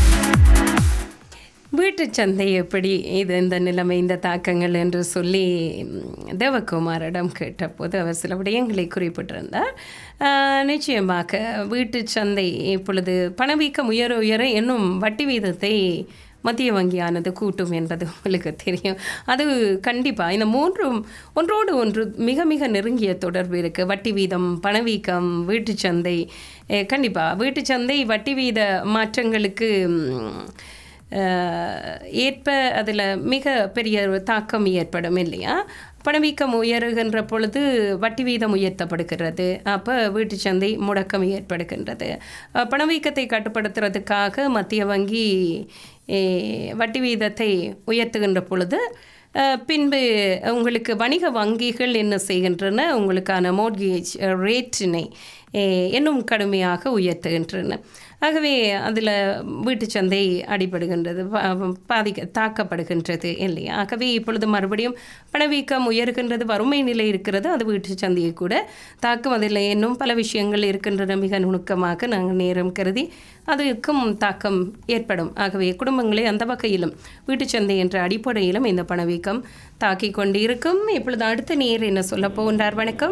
H: வீட்டு சந்தை எப்படி இது இந்த நிலைமை இந்த தாக்கங்கள் என்று சொல்லி ம், தேவகுமாரிடம் கேட்டபோது அவர் சில விடயங்களை குறிப்பிட்டிருந்தார் ஆஹ், நிச்சயமாக வீட்டு சந்தை இப்பொழுது பணவீக்கம் உயர உயர இன்னும் வட்டி வீதத்தை மத்திய வங்கியானது கூட்டும் என்பது உங்களுக்கு தெரியும் அது கண்டிப்பாக இந்த மூன்றும் ஒன்றோடு ஒன்று மிக மிக நெருங்கிய தொடர்பு இருக்குது வட்டி வீதம் பணவீக்கம் வீட்டு சந்தை கண்டிப்பாக வீட்டு சந்தை வட்டி வீத மாற்றங்களுக்கு ம், அஹ், ஏற்ப அதில் மிக பெரிய ஒரு தாக்கம் ஏற்படும் இல்லையா பணவீக்கம் உயருகின்ற பொழுது வட்டி வீதம் உயர்த்தப்படுகிறது அப்போ வீட்டு சந்தை முடக்கம் ஏற்படுகின்றது அஹ், பணவீக்கத்தை கட்டுப்படுத்துறதுக்காக மத்திய வங்கி eh, வட்டி வீதத்தை உயர்த்துகின்ற பொழுது அஹ், பின்பு உங்களுக்கு வணிக வங்கிகள் என்ன செய்கின்றன உங்களுக்கான மோட்கேஜ் ரேட்டினை இன்னும் கடுமையாக உயர்த்துகின்றன ஆகவே அதில் வீட்டு சந்தை அடிபடுகின்றது பா- பாதிக்க தாக்கப்படுகின்றது இல்லையா ஆகவே இப்பொழுது மறுபடியும் பணவீக்கம் உயர்கின்றது வறுமை நிலை இருக்கிறது அது வீட்டு சந்தையை கூட தாக்கும் அதில் இன்னும் பல விஷயங்கள் இருக்கின்றன மிக நுணுக்கமாக நாங்கள் நேரம் கருதி அதுக்கும் தாக்கம் ஏற்படும் ஆகவே குடும்பங்களை அந்த வகையிலும் வீட்டுச் சந்தை என்ற அடிப்படையிலும் இந்த பணவீக்கம் தாக்கிக் கொண்டு இருக்கும் இப்பொழுது அடுத்த நேர் என்ன சொல்ல போகின்றார் வணக்கம்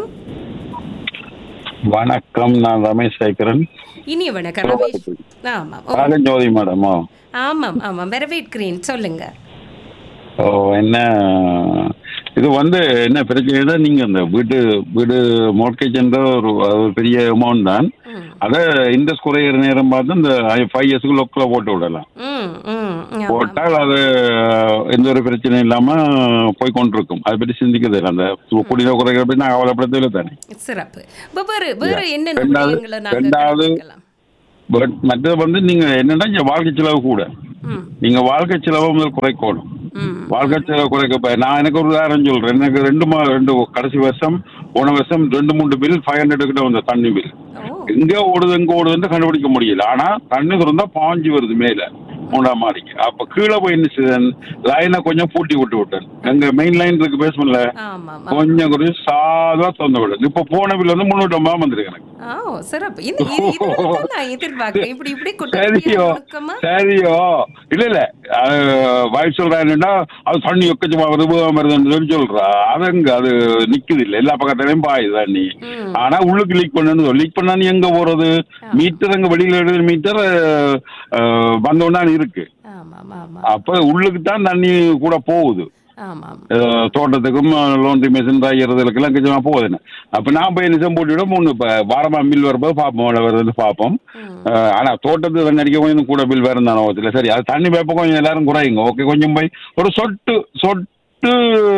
U: வணக்கம் நான் ரமேஷ் சேகரன்
H: இனிய வணக்கம் ரமேஷ் ஆமாம் ஓ,
U: ராகஜோதி மேடமோ
H: ஆமாம் ஆமாம் வரவேற்கிறேன் சொல்லுங்க
U: ஓ என்ன இது வந்து என்ன பிரச்சனைனா நீங்க அந்த வீடு வீடு மோட்கேஜ்ன்ற ஒரு அது ஒரு பெரிய அமௌண்ட் தான் அதை இன்ட்ரெஸ்ட் குறையிற நேரம் பார்த்து இந்த ஃபைவ் இயர்ஸ்க்கு லொக்கில் போட்டு விடலாம்
H: ம் ம் ஆமாம்.
U: போட்டால் அது எந்த ஒரு பிரச்சனையும் இல்லாம போய் கொண்டிருக்கும் அதை பற்றி சிந்திக்கிறது இல்லை அந்த குடிநீர் குறைக்கிற பற்றி நான் கவலைப்படுத்தல தானே
H: சிறப்பு இப்ப வேறு வேறு என்னென்ன
U: ரெண்டாவது
H: விடயங்களை நாங்கள்
U: ரெண்டாவது பட் மற்றது வந்து நீங்க என்னன்னா இங்க வாழ்க்கை செலவு கூட நீங்க வாழ்க்கை செலவை முதல் குறைக்கணும் வாழ்க்கை செலவு குறைக்க இப்ப நான் எனக்கு ஒரு உதாரணம் சொல்றேன் எனக்கு ரெண்டு மா ரெண்டு கடைசி வருஷம் போன வருஷம் ரெண்டு மூணு பில் ஃபைவ் ஹண்ட்ரட் கிட்ட வந்த தண்ணி பில் எங்க ஓடுது எங்க ஓடுதுன்னு கண்டுபிடிக்க முடியல ஆனா தண்ணி திறந்தா பாஞ்சு வருது மேல மூணாம் மாடிக்கு அப்ப கீழே போய் என்ன செய்தேன் லைனை கொஞ்சம் பூட்டி விட்டு விட்டேன் எங்க மெயின் லைன் இருக்கு பேசணும்ல கொஞ்சம் கொஞ்சம் சாதா திறந்து விடுது இப்ப போன பில் வந்து முன்னூற்றி ஐம்பது வந்திருக்கு எனக்கு
H: ஆ சிறப்பு இந்த இது- இதுதான் நான் எதிர்பார்க்கிறேன் இப்படி இப்படி
U: சரியோ சரியோ இல்ல இல்ல வாய்ஸ் சொல்றாருன்னா அது தண்ணி எக்கச்சமா வருது பூகம்பம் வருதுன்னு சொல்லி சொல்றா அது எங்க அது நிக்குது இல்ல எல்லா பக்கத்துலயும் பாயுது தண்ணி ஆனா உள்ளுக்கு லீக் பண்ணணும் லீக் பண்ணா நீ எங்க போறது மீட்டர் அங்க வெளியில எழுதுற மீட்டர் வந்தோன்னா இருக்கு அப்ப உள்ளுக்கு தான் தண்ணி கூட போகுது
H: ஆமாம்
U: அஹ் தோட்டத்துக்கும் லோன்ரி மிஷின் தைக்கிறதுக்கெல்லாம் கொஞ்சமாக போகுதுன்னு அப்போ நான் போய் நிஜம் போட்டு விட மூணு இப்போ வாரமா பில் வரும்போது பார்ப்போம் எவ்வளோ வருதுன்னு பார்ப்போம் அஹ் ஆனா தோட்டத்துக்கு தண்ணி அடிக்க கொஞ்சம் கூட பில் வரும் தானே ஓகே சரி அது தண்ணி வேப்ப கொஞ்சம் எல்லாரும் குறையுங்க ஓகே கொஞ்சம் போய் ஒரு சொட்டு சொட்டு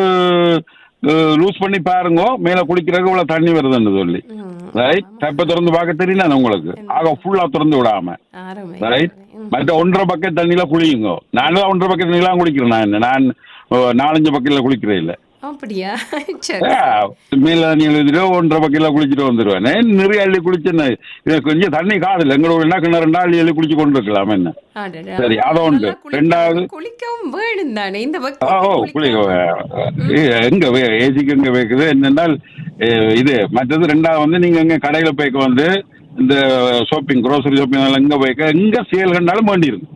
U: லூஸ் பண்ணி பாருங்க மேலே குளிக்கிறதுக்கு இவ்வளோ தண்ணி வருதுன்னு சொல்லி ரைட் தப்பை திறந்து பார்க்க தெரியல உங்களுக்கு ஆக ஃபுல்லா திறந்து விடாம ரைட் மற்ற ஒன்றரை பக்கெட் தண்ணியில குளியுங்க நானும் ஒன்றரை பக்கெட் தண்ணிலாம் குளிக்கிறேன் நான் நான் அஹ், நாலஞ்சு பக்கெட்ல குளிக்கிறேன் இல்ல
H: அப்படியா சரி
U: மேல தண்ணி எழுதிட்டு ஒன்றரை பக்கெட்ல குளிச்சுட்டு வந்துடுவேன் நான் நிறைய அள்ளி குளிச்சேன்னு இது கொஞ்சம் தண்ணி காதில்ல எங்களோட என்ன கிணறுண்டா அள்ளி அள்ளி குளிச்சு கொண்டு இருக்கலாம் என்ன
H: அடடா.
U: சரி அதை உண்டு ரெண்டாவது
H: குளிக்கவும் வேணும் தானே இந்த
U: ஆ,
H: பக்கம்
U: ஓ குளிக்க எங்க ஏசிக்கு எங்க வைக்குது என்னென்னால் அஹ், இது மற்றது ரெண்டாவது வந்து நீங்க எங்க கடையில போய்க்க வந்து இந்த ஷாப்பிங் க்ரோசரி ஷாப்பிங் எங்க போய்க்க எங்க சேல் கண்டாலும் வேண்டி இருக்கு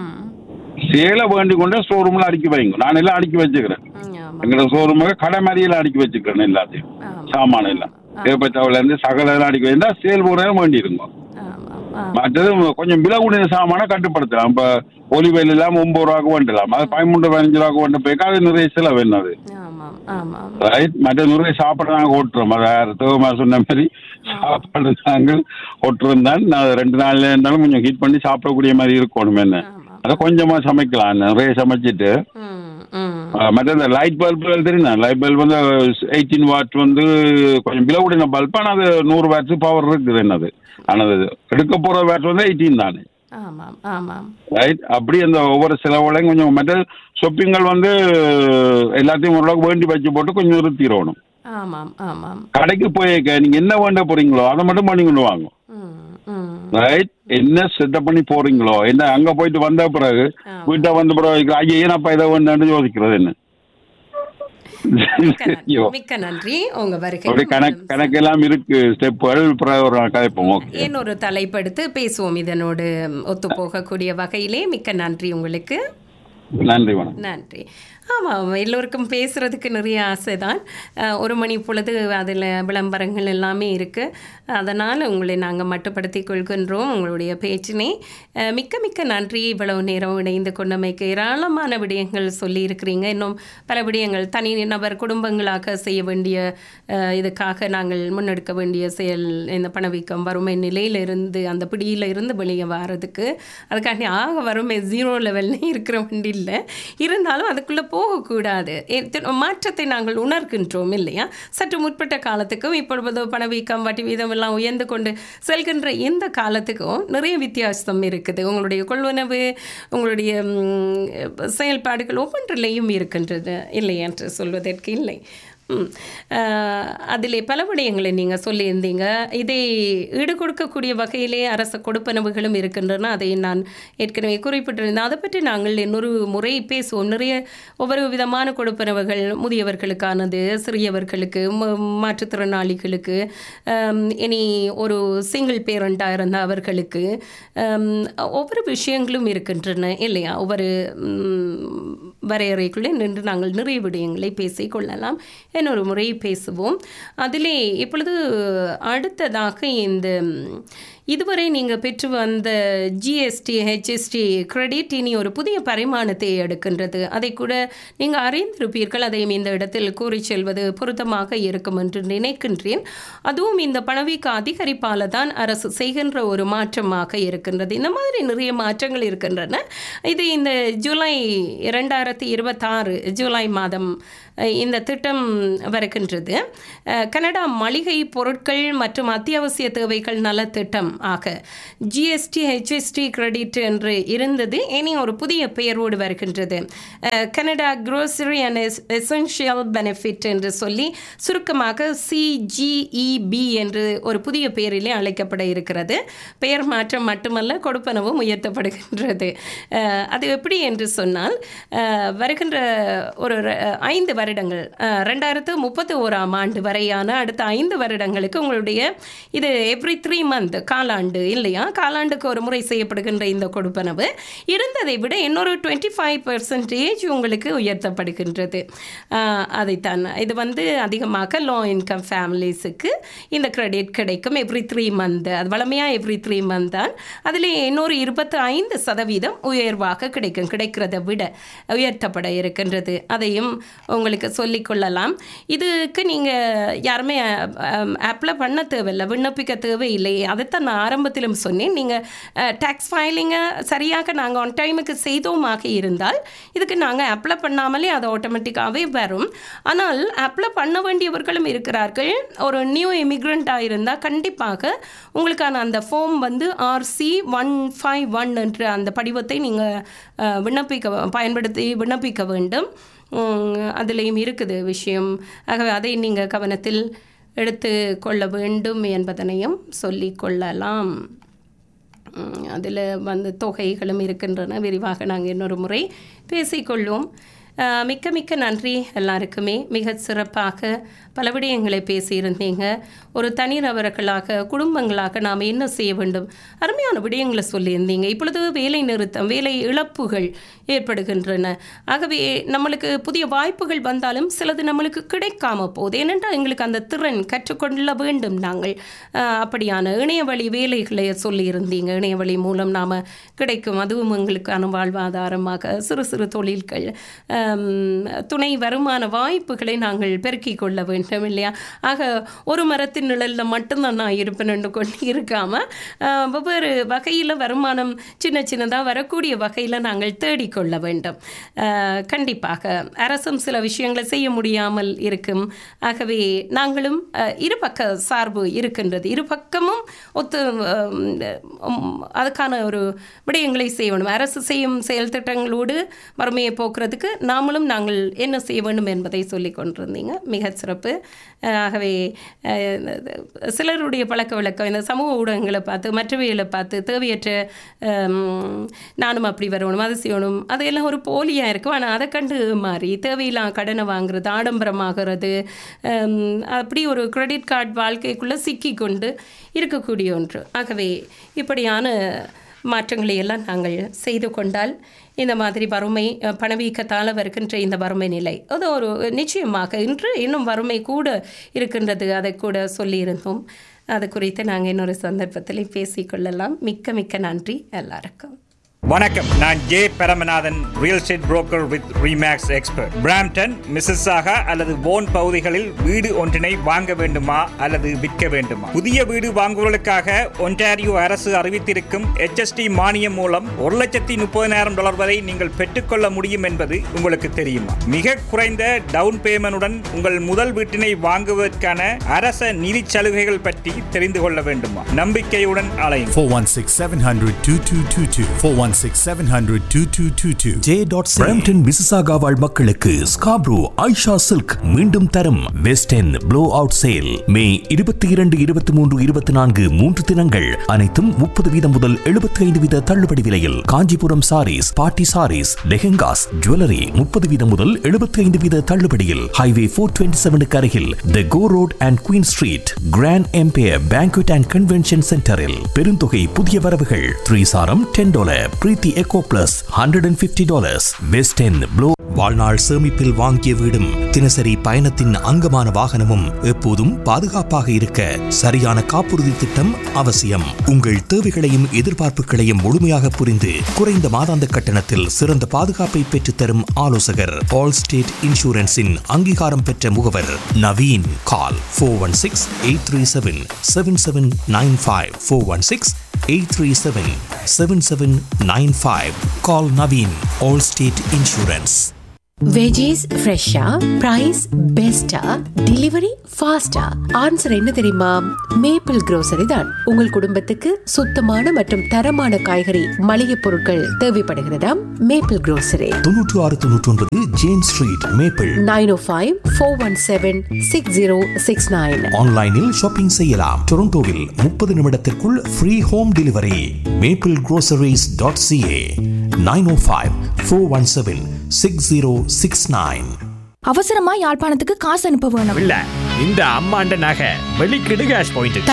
U: சேலை வேண்டி கொண்டு ஸ்டோர் ரூம்ல அடுக்கி வைங்க நான் எல்லாம் அடுக்கி வச்சுக்கிறேன் எங்களோட ஷோரூமுக்கு கடை மாதிரியெல்லாம் அடுக்கி வச்சுக்கிறேன் எல்லாத்தையும் சாமான எல்லாம் ஏப்பச்சாவில இருந்து சகல எல்லாம் அடுக்கி வைந்தா சேல் போடுறதும் வேண்டி இருக்கும் மற்றது கொஞ்சம் விலை கூடிய சாமான கட்டுப்படுத்தலாம் இப்ப ஒலிவெயில் எல்லாம் ஒன்பது ரூபாய்க்கு வேண்டலாம் அது பதிமூன்று பதினஞ்சு ரூபாய்க்கு வேண்ட போய்க்கா அது நிறைய செலவு என்ன அது
H: ஆமாம்
U: ரைட் மற்ற நிறைய சாப்பாடு நாங்கள் ஓட்டுறோம் அது தேவமா சொன்ன மாதிரி சாப்பாடு நாங்கள் ஓட்டுறோம் தான் நான் ரெண்டு நாள்ல இருந்தாலும் கொஞ்சம் ஹீட் பண்ணி சாப்பிடக்கூடிய மாதிரி இருக்கணும் என்ன அதை கொஞ்சமா சமைக்கலாம் நிறைய சமைச்சிட்டு ஆஹ் மற்ற இந்த லைட் பல்புகள் தெரியும் லைட் பல்ப் வந்து எயிட்டீன் வாட் வந்து கொஞ்சம் விலை கூடின பல்ப் ஆனால் அது நூறு வாட்ஸ் பவர் இருக்குது என்னது ஆனால் அது எடுக்க போகிற வாட் வந்து எயிட்டீன் தானே
H: ஆமாம் ஆமாம்
U: ரைட் அப்படி அந்த ஒவ்வொரு செலவுகளையும் கொஞ்சம் மற்ற ஷாப்பிங்கள் வந்து எல்லாத்தையும் ஓரளவுக்கு வேண்டி வச்சு போட்டு கொஞ்சம் நிறுத்திடணும்
H: ஆமாம் ஆமாம்
U: கடைக்கு போய் நீங்க என்ன வேண்ட போறீங்களோ அதை மட்டும் பண்ணி கொண்டு வாங்க ரைட் என்ன செட்டப் பண்ணி போறீங்களோ என்ன அங்க போயிட்டு வந்த பிறகு வீட்டை வந்த பிறகு ஐயா ஏனப்பா இதை வேண்டான்னு யோசிக்கிறது என்ன ஐயோ
H: மிக்க நன்றி உங்க வருகை
U: அப்படி கணக்கு கணக்கெல்லாம் இருக்கு ஸ்டெப்புகள் பிறகு ஒரு நாள் கதைப்போம் ஓகே
H: இன்னொரு தலைப்படுத்து பேசுவோம் இதனோடு ஒத்து போகக்கூடிய வகையிலே மிக்க நன்றி உங்களுக்கு
U: நன்றி வணக்கம்
H: நன்றி ஆமாம் எல்லோருக்கும் பேசுகிறதுக்கு நிறைய ஆசை தான் அஹ், ஒரு மணி பொழுது அதில் விளம்பரங்கள் எல்லாமே இருக்குது அதனால் உங்களை நாங்கள் மட்டுப்படுத்தி கொள்கின்றோம் உங்களுடைய பேச்சினை அஹ், மிக்க மிக்க நன்றி இவ்வளவு நேரம் இணைந்து கொண்டமைக்கு ஏராளமான விடயங்கள் சொல்லியிருக்கிறீங்க இன்னும் பல விடயங்கள் தனி நபர் குடும்பங்களாக செய்ய வேண்டிய அஹ், இதுக்காக நாங்கள் முன்னெடுக்க வேண்டிய செயல் இந்த பணவீக்கம் வறுமை நிலையிலிருந்து அந்த பிடியில இருந்து வெளியே வர்றதுக்கு அதுக்காண்டி ஆக வறுமை ஜீரோ லெவல்னு இருக்கிற வண்டி இல்லை இருந்தாலும் அதுக்குள்ளே போகக்கூடாது எத்த- மாற்றத்தை நாங்கள் உணர்கின்றோம் இல்லையா சற்று முற்பட்ட காலத்துக்கும் இப்பொழுது பணவீக்கம் வட்டி வீதம் எல்லாம் உயர்ந்து கொண்டு செல்கின்ற இந்த காலத்துக்கும் நிறைய வித்தியாசம் இருக்குது உங்களுடைய கொள்வனவு உங்களுடைய ம், செயல்பாடுகள் ஒவ்வொன்றிலையும் இருக்கின்றது இல்லை என்று சொல்வதற்கு இல்லை ம். அஹ், அதிலே பல விடயங்களை நீங்கள் சொல்லியிருந்தீங்க இதை ஈடு கொடுக்கக்கூடிய வகையிலே அரச கொடுப்பனவுகளும் இருக்கின்றன அதை நான் ஏற்கனவே குறிப்பிட்டிருந்தேன் அதை பற்றி நாங்கள் இன்னொரு முறை பேசுவோம் நிறைய ஒவ்வொரு விதமான கொடுப்பனவுகள் முதியவர்களுக்கானது சிறியவர்களுக்கு ம- மாற்றுத்திறனாளிகளுக்கு அம், இனி ஒரு சிங்கிள் பேரண்டாக இருந்த அவர்களுக்கு அம், ஒவ்வொரு விஷயங்களும் இருக்கின்றன இல்லையா ஒவ்வொரு ம், வரையறைக்குள்ளே நின்று நாங்கள் நிறைய விடயங்களை பேசிக் கொள்ளலாம் இன்னொரு முறை பேசுவோம் அதிலே இப்பொழுது அடுத்ததாக இந்த ம், இதுவரை நீங்கள் பெற்று வந்த ஜிஎஸ்டி ஹெச்எஸ்டி கிரெடிட் இனி ஒரு புதிய பரிமாணத்தை எடுக்கின்றது அதை கூட நீங்கள் அறிந்திருப்பீர்கள் அதையும் இந்த இடத்தில் கூறி செல்வது பொருத்தமாக இருக்கும் என்று நினைக்கின்றேன் அதுவும் இந்த பணவீக்க அதிகரிப்பால் தான் அரசு செய்கின்ற ஒரு மாற்றமாக இருக்கின்றது இந்த மாதிரி நிறைய மாற்றங்கள் இருக்கின்றன இது இந்த ஜூலை இரண்டாயிரத்தி இருபத்தாறு ஜூலை மாதம் அஹ், இந்த திட்டம் வருகின்றது அஹ், கனடா மளிகை பொருட்கள் மற்றும் அத்தியாவசிய தேவைகள் நல திட்டம் ஆக ஜிஎஸ்டி ஹெச்எஸ்டி கிரெடிட் என்று இருந்தது இனி ஒரு புதிய பெயரோடு வருகின்றது ah, Canada grocery and essential benefit என்று சொல்லி சுருக்கமாக சிஜிஇபி என்று ஒரு புதிய பெயரிலே அழைக்கப்பட இருக்கிறது பெயர் மாற்றம் மட்டுமல்ல கொடுப்பனவும் உயர்த்தப்படுகின்றது அஹ், அது எப்படி என்று சொன்னால் அஹ், வருகின்ற ஒரு ர- ஐந்து வருடங்கள் அஹ், ரெண்டாயிரத்து முப்பத்தி ஓராம் ஆண்டு வரையான அடுத்த ஐந்து வருடங்களுக்கு உங்களுடைய இது எவ்ரி த்ரீ மந்த் காலாண்டு இல்லையா காலாண்டுக்கு ஒரு முறை செய்யப்படுகின்ற இந்த கொடுப்பனவு இருந்ததை விட இன்னொரு டுவெண்ட்டி ஃபைவ் பர்சன்டேஜ் உங்களுக்கு உயர்த்தப்படுகின்றது அஹ், அதைத்தான் இது வந்து அதிகமாக லோ இன்கம் ஃபேமிலிஸுக்கு இந்த கிரெடிட் கிடைக்கும் எவ்ரி த்ரீ மந்த் அது வளமையாக எவ்ரி த்ரீ மந்த் தான் அதில் இன்னொரு இருபத்தி ஐந்து சதவீதம் உயர்வாக கிடைக்கும் கிடைக்கிறத விட உயர்த்தப்பட இருக்கின்றது அதையும் உங்களுக்கு சொல்லிக்கொள்ளலாம் இதுக்கு நீங்கள் யாருமே அப்ளை பண்ண தேவையில்லை விண்ணப்பிக்க தேவையில்லை அதைத்தான் நான் ஆரம்பத்திலும் சொன்னேன் நீங்கள் டேக்ஸ் ஃபைலிங்கை சரியாக நாங்கள் ஆன் டைமுக்கு செய்தோமாக இருந்தால் இதுக்கு நாங்கள் அப்ளை பண்ணாமலே அது ஆட்டோமேட்டிக்காகவே வரும் ஆனால் அப்ளை பண்ண வேண்டியவர்களும் இருக்கிறார்கள் ஒரு நியூ இமிக்ரெண்ட்டாக இருந்தால் கண்டிப்பாக உங்களுக்கான அந்த ஃபார்ம் வந்து ஆர்சி ஒன் ஃபைவ் ஒன் என்ற அந்த படிவத்தை நீங்கள் விண்ணப்பிக்க பயன்படுத்தி விண்ணப்பிக்க வேண்டும் அதுலேயும் இருக்குது விஷயம் ஆகவே அதை நீங்கள் கவனத்தில் எடுத்து கொள்ள வேண்டும் என்பதனையும் சொல்லிக் கொள்ளலாம் அதில் வந்து தொகைகளும் இருக்கின்றன விரிவாக நாங்கள் இன்னொரு முறை பேசிக்கொள்வோம் அஹ், மிக்க மிக்க நன்றி எல்லாருக்குமே மிக சிறப்பாக பல விடயங்களை பேசியிருந்தீங்க ஒரு தனிநபர்களாக குடும்பங்களாக நாம் என்ன செய்ய வேண்டும் அருமையான விடயங்களை சொல்லியிருந்தீங்க இப்பொழுது வேலை நிறுத்தம் வேலை இழப்புகள் ஏற்படுகின்றன ஆகவே நம்மளுக்கு புதிய வாய்ப்புகள் வந்தாலும் சிலது நம்மளுக்கு கிடைக்காம போகுது ஏனென்றால் எங்களுக்கு அந்த திறன் கற்றுக்கொள்ள வேண்டும் நாங்கள் அஹ், அப்படியான இணைய வழி வேலைகளை சொல்லியிருந்தீங்க இணைய வழி மூலம் நாம் கிடைக்கும் அதுவும் எங்களுக்கான வாழ்வாதாரமாக சிறு சிறு தொழில்கள் அம், துணை வருமான வாய்ப்புகளை நாங்கள் பெருக்கிக் கொள்ள வேண்டும் இல்லையா ஆக ஒரு மரத்தின் நிழலில் மட்டும்தான் நான் இருப்பேன்னு கொண்டு இருக்காமல் வெவ்வேறு வகையில் வருமானம் சின்ன சின்னதாக வரக்கூடிய வகையில் நாங்கள் தேடிக்கொள்ள வேண்டும் அஹ், கண்டிப்பாக அரசும் சில விஷயங்களை செய்ய முடியாமல் இருக்கும் ஆகவே நாங்களும் அஹ், இருபக்க சார்பு இருக்கின்றது இரு பக்கமும் ஒத்து அஹ், உம், அதுக்கான ஒரு விடயங்களை செய்யணும் அரசு செய்யும் செயல் திட்டங்களோடு வறுமையை போக்குறதுக்கு நாமளும் நாங்கள் என்ன செய்ய வேண்டும் என்பதை சொல்லிக் கொண்டிருந்தீங்க மிக சிறப்பு அஹ், ஆகவே அஹ், சிலருடைய பழக்க வழக்கம் இந்த சமூக ஊடகங்களை பார்த்து மற்றவைகளை பார்த்து தேவையற்ற ஹம், நானும் அப்படி வரணும் அது செய்யணும் அதையெல்லாம் ஒரு போலியாக இருக்கும் ஆனால் அதை கண்டு மாறி தேவையில்லாம் கடனை வாங்குறது ஆடம்பரமாகிறது ஹம், அப்படி ஒரு கிரெடிட் கார்டு வாழ்க்கைக்குள்ளே சிக்கி கொண்டு இருக்கக்கூடிய ஒன்று ஆகவே இப்படியான மாற்றங்களை எல்லாம் நாங்கள் செய்து கொண்டால் இந்த மாதிரி வறுமை அஹ், பணவீக்கத்தால் வருகின்ற இந்த வறுமை நிலை அது ஒரு நிச்சயமாக இன்று இன்னும் வறுமை கூட இருக்கின்றது அதை கூட சொல்லியிருந்தோம் அது குறித்து நாங்கள் இன்னொரு சந்தர்ப்பத்தில் பேசிக்கொள்ளலாம் மிக்க மிக்க நன்றி எல்லாருக்கும்
B: வணக்கம் நான் J Paramanathan real estate broker with REMAX Expert Brampton Mississauga அல்லது போன் பகுதிகளில் வீடு ஒன்றினை வாங்க வேண்டுமா அல்லது விற்க வேண்டுமா புதிய வீடு வாங்குவதற்காக ஒன்டாரியோ அரசு அறிவித்திருக்கும் HST மானியம் மூலம் ஒரு லட்சத்தி முப்பதினாயிரம் டாலர் வரை நீங்கள் பெற்றுக்கொள்ள முடியும் என்பது உங்களுக்கு தெரியுமா மிக குறைந்த டவுன் பேமெண்டுடன் உங்கள் முதல் வீட்டினை வாங்குவதற்கான அரச நிதி சலுகைகள் பற்றி தெரிந்து கொள்ள வேண்டுமா நம்பிக்கையுடன் அலையும்
V: 416 700 2222.
N: 416 700 2222.
A: ஜே டாட் பிரம்டன் மிசிசாகா வாழ் மக்களுக்கு ஸ்காப்ரோ ஐஷா சில்க் மீண்டும் தரும் west and blow out sale மே இருபத்தி இரண்டு இருபத்தி மூன்று இருபத்தி நான்கு மூன்று தினங்கள் அனைத்தும் முப்பது வீதம் முதல் எழுபத்தி ஐந்து வீத தள்ளுபடி விலையில் காஞ்சிபுரம் சாரீஸ் பாட்டி சாரீஸ் லெஹெங்காஸ் ஜுவல்லரி முப்பது வீதம் முதல் எழுபத்தி ஐந்து வீத தள்ளுபடியில் ஹைவே ஃபோர் டுவெண்ட்டி செவனுக்கு அருகில் the Gore Road and Queen Street Grand Empire Banquet and Convention சென்டரில் பெருந்தொகை புதிய வரவுகள் த்ரீ சாரம் ten dollar Preethi Echo Plus hundred and fifty dollars west and blow வாழ்நாள் சேமிப்பில் வாங்கிய வீடும் தினசரி பயணத்தின் அங்கமான வாகனமும் எப்போதும் பாதுகாப்பாக இருக்க சரியான காப்புறுதி திட்டம் அவசியம் உங்கள் தேவைகளையும் எதிர்பார்ப்புகளையும் முழுமையாக புரிந்து குறைந்த மாதாந்த கட்டணத்தில் சிறந்த பாதுகாப்பை பெற்றுத்தரும் ஆலோசகர் ஆல் ஸ்டேட் இன்சூரன்ஸின் அங்கீகாரம் பெற்ற முகவர் Naveen call four one six eight three seven seven seven nine five four one six 837-7795. Call Naveen, Allstate Insurance.
D: Veggies ஃப்ரெஷ்ஷா பிரைஸ் பெஸ்டா டெலிவரி ஃபாஸ்டா ஆன்சர் என்ன தெரியுமா மேப்பிள் grocery தான் உங்கள் குடும்பத்துக்கு சுத்தமான மற்றும் தரமான காய்கறி மளிகை பொருட்கள் தேவைப்படுகிறதாம் மேப்பிள் grocery
A: தொன்னூற்று ஆறு தொன்னூற்றி ஒன்பது James Street Maple
D: nine O five four one seven six zero six nine
A: ஆன்லைனில் ஷாப்பிங் செய்யலாம் டொரண்டோவில் முப்பது நிமிடத்திற்குள் free home delivery Maple Groceries dot CA nine O five four one seven six zero six nine
F: அவசரமா யாழ்ப்பாணத்துக்கு காசு அனுப்ப வேணும்
V: இல்ல இந்த அம்மாண்ட நகை வெளிக்கிடு கேஷ் பாயிண்ட்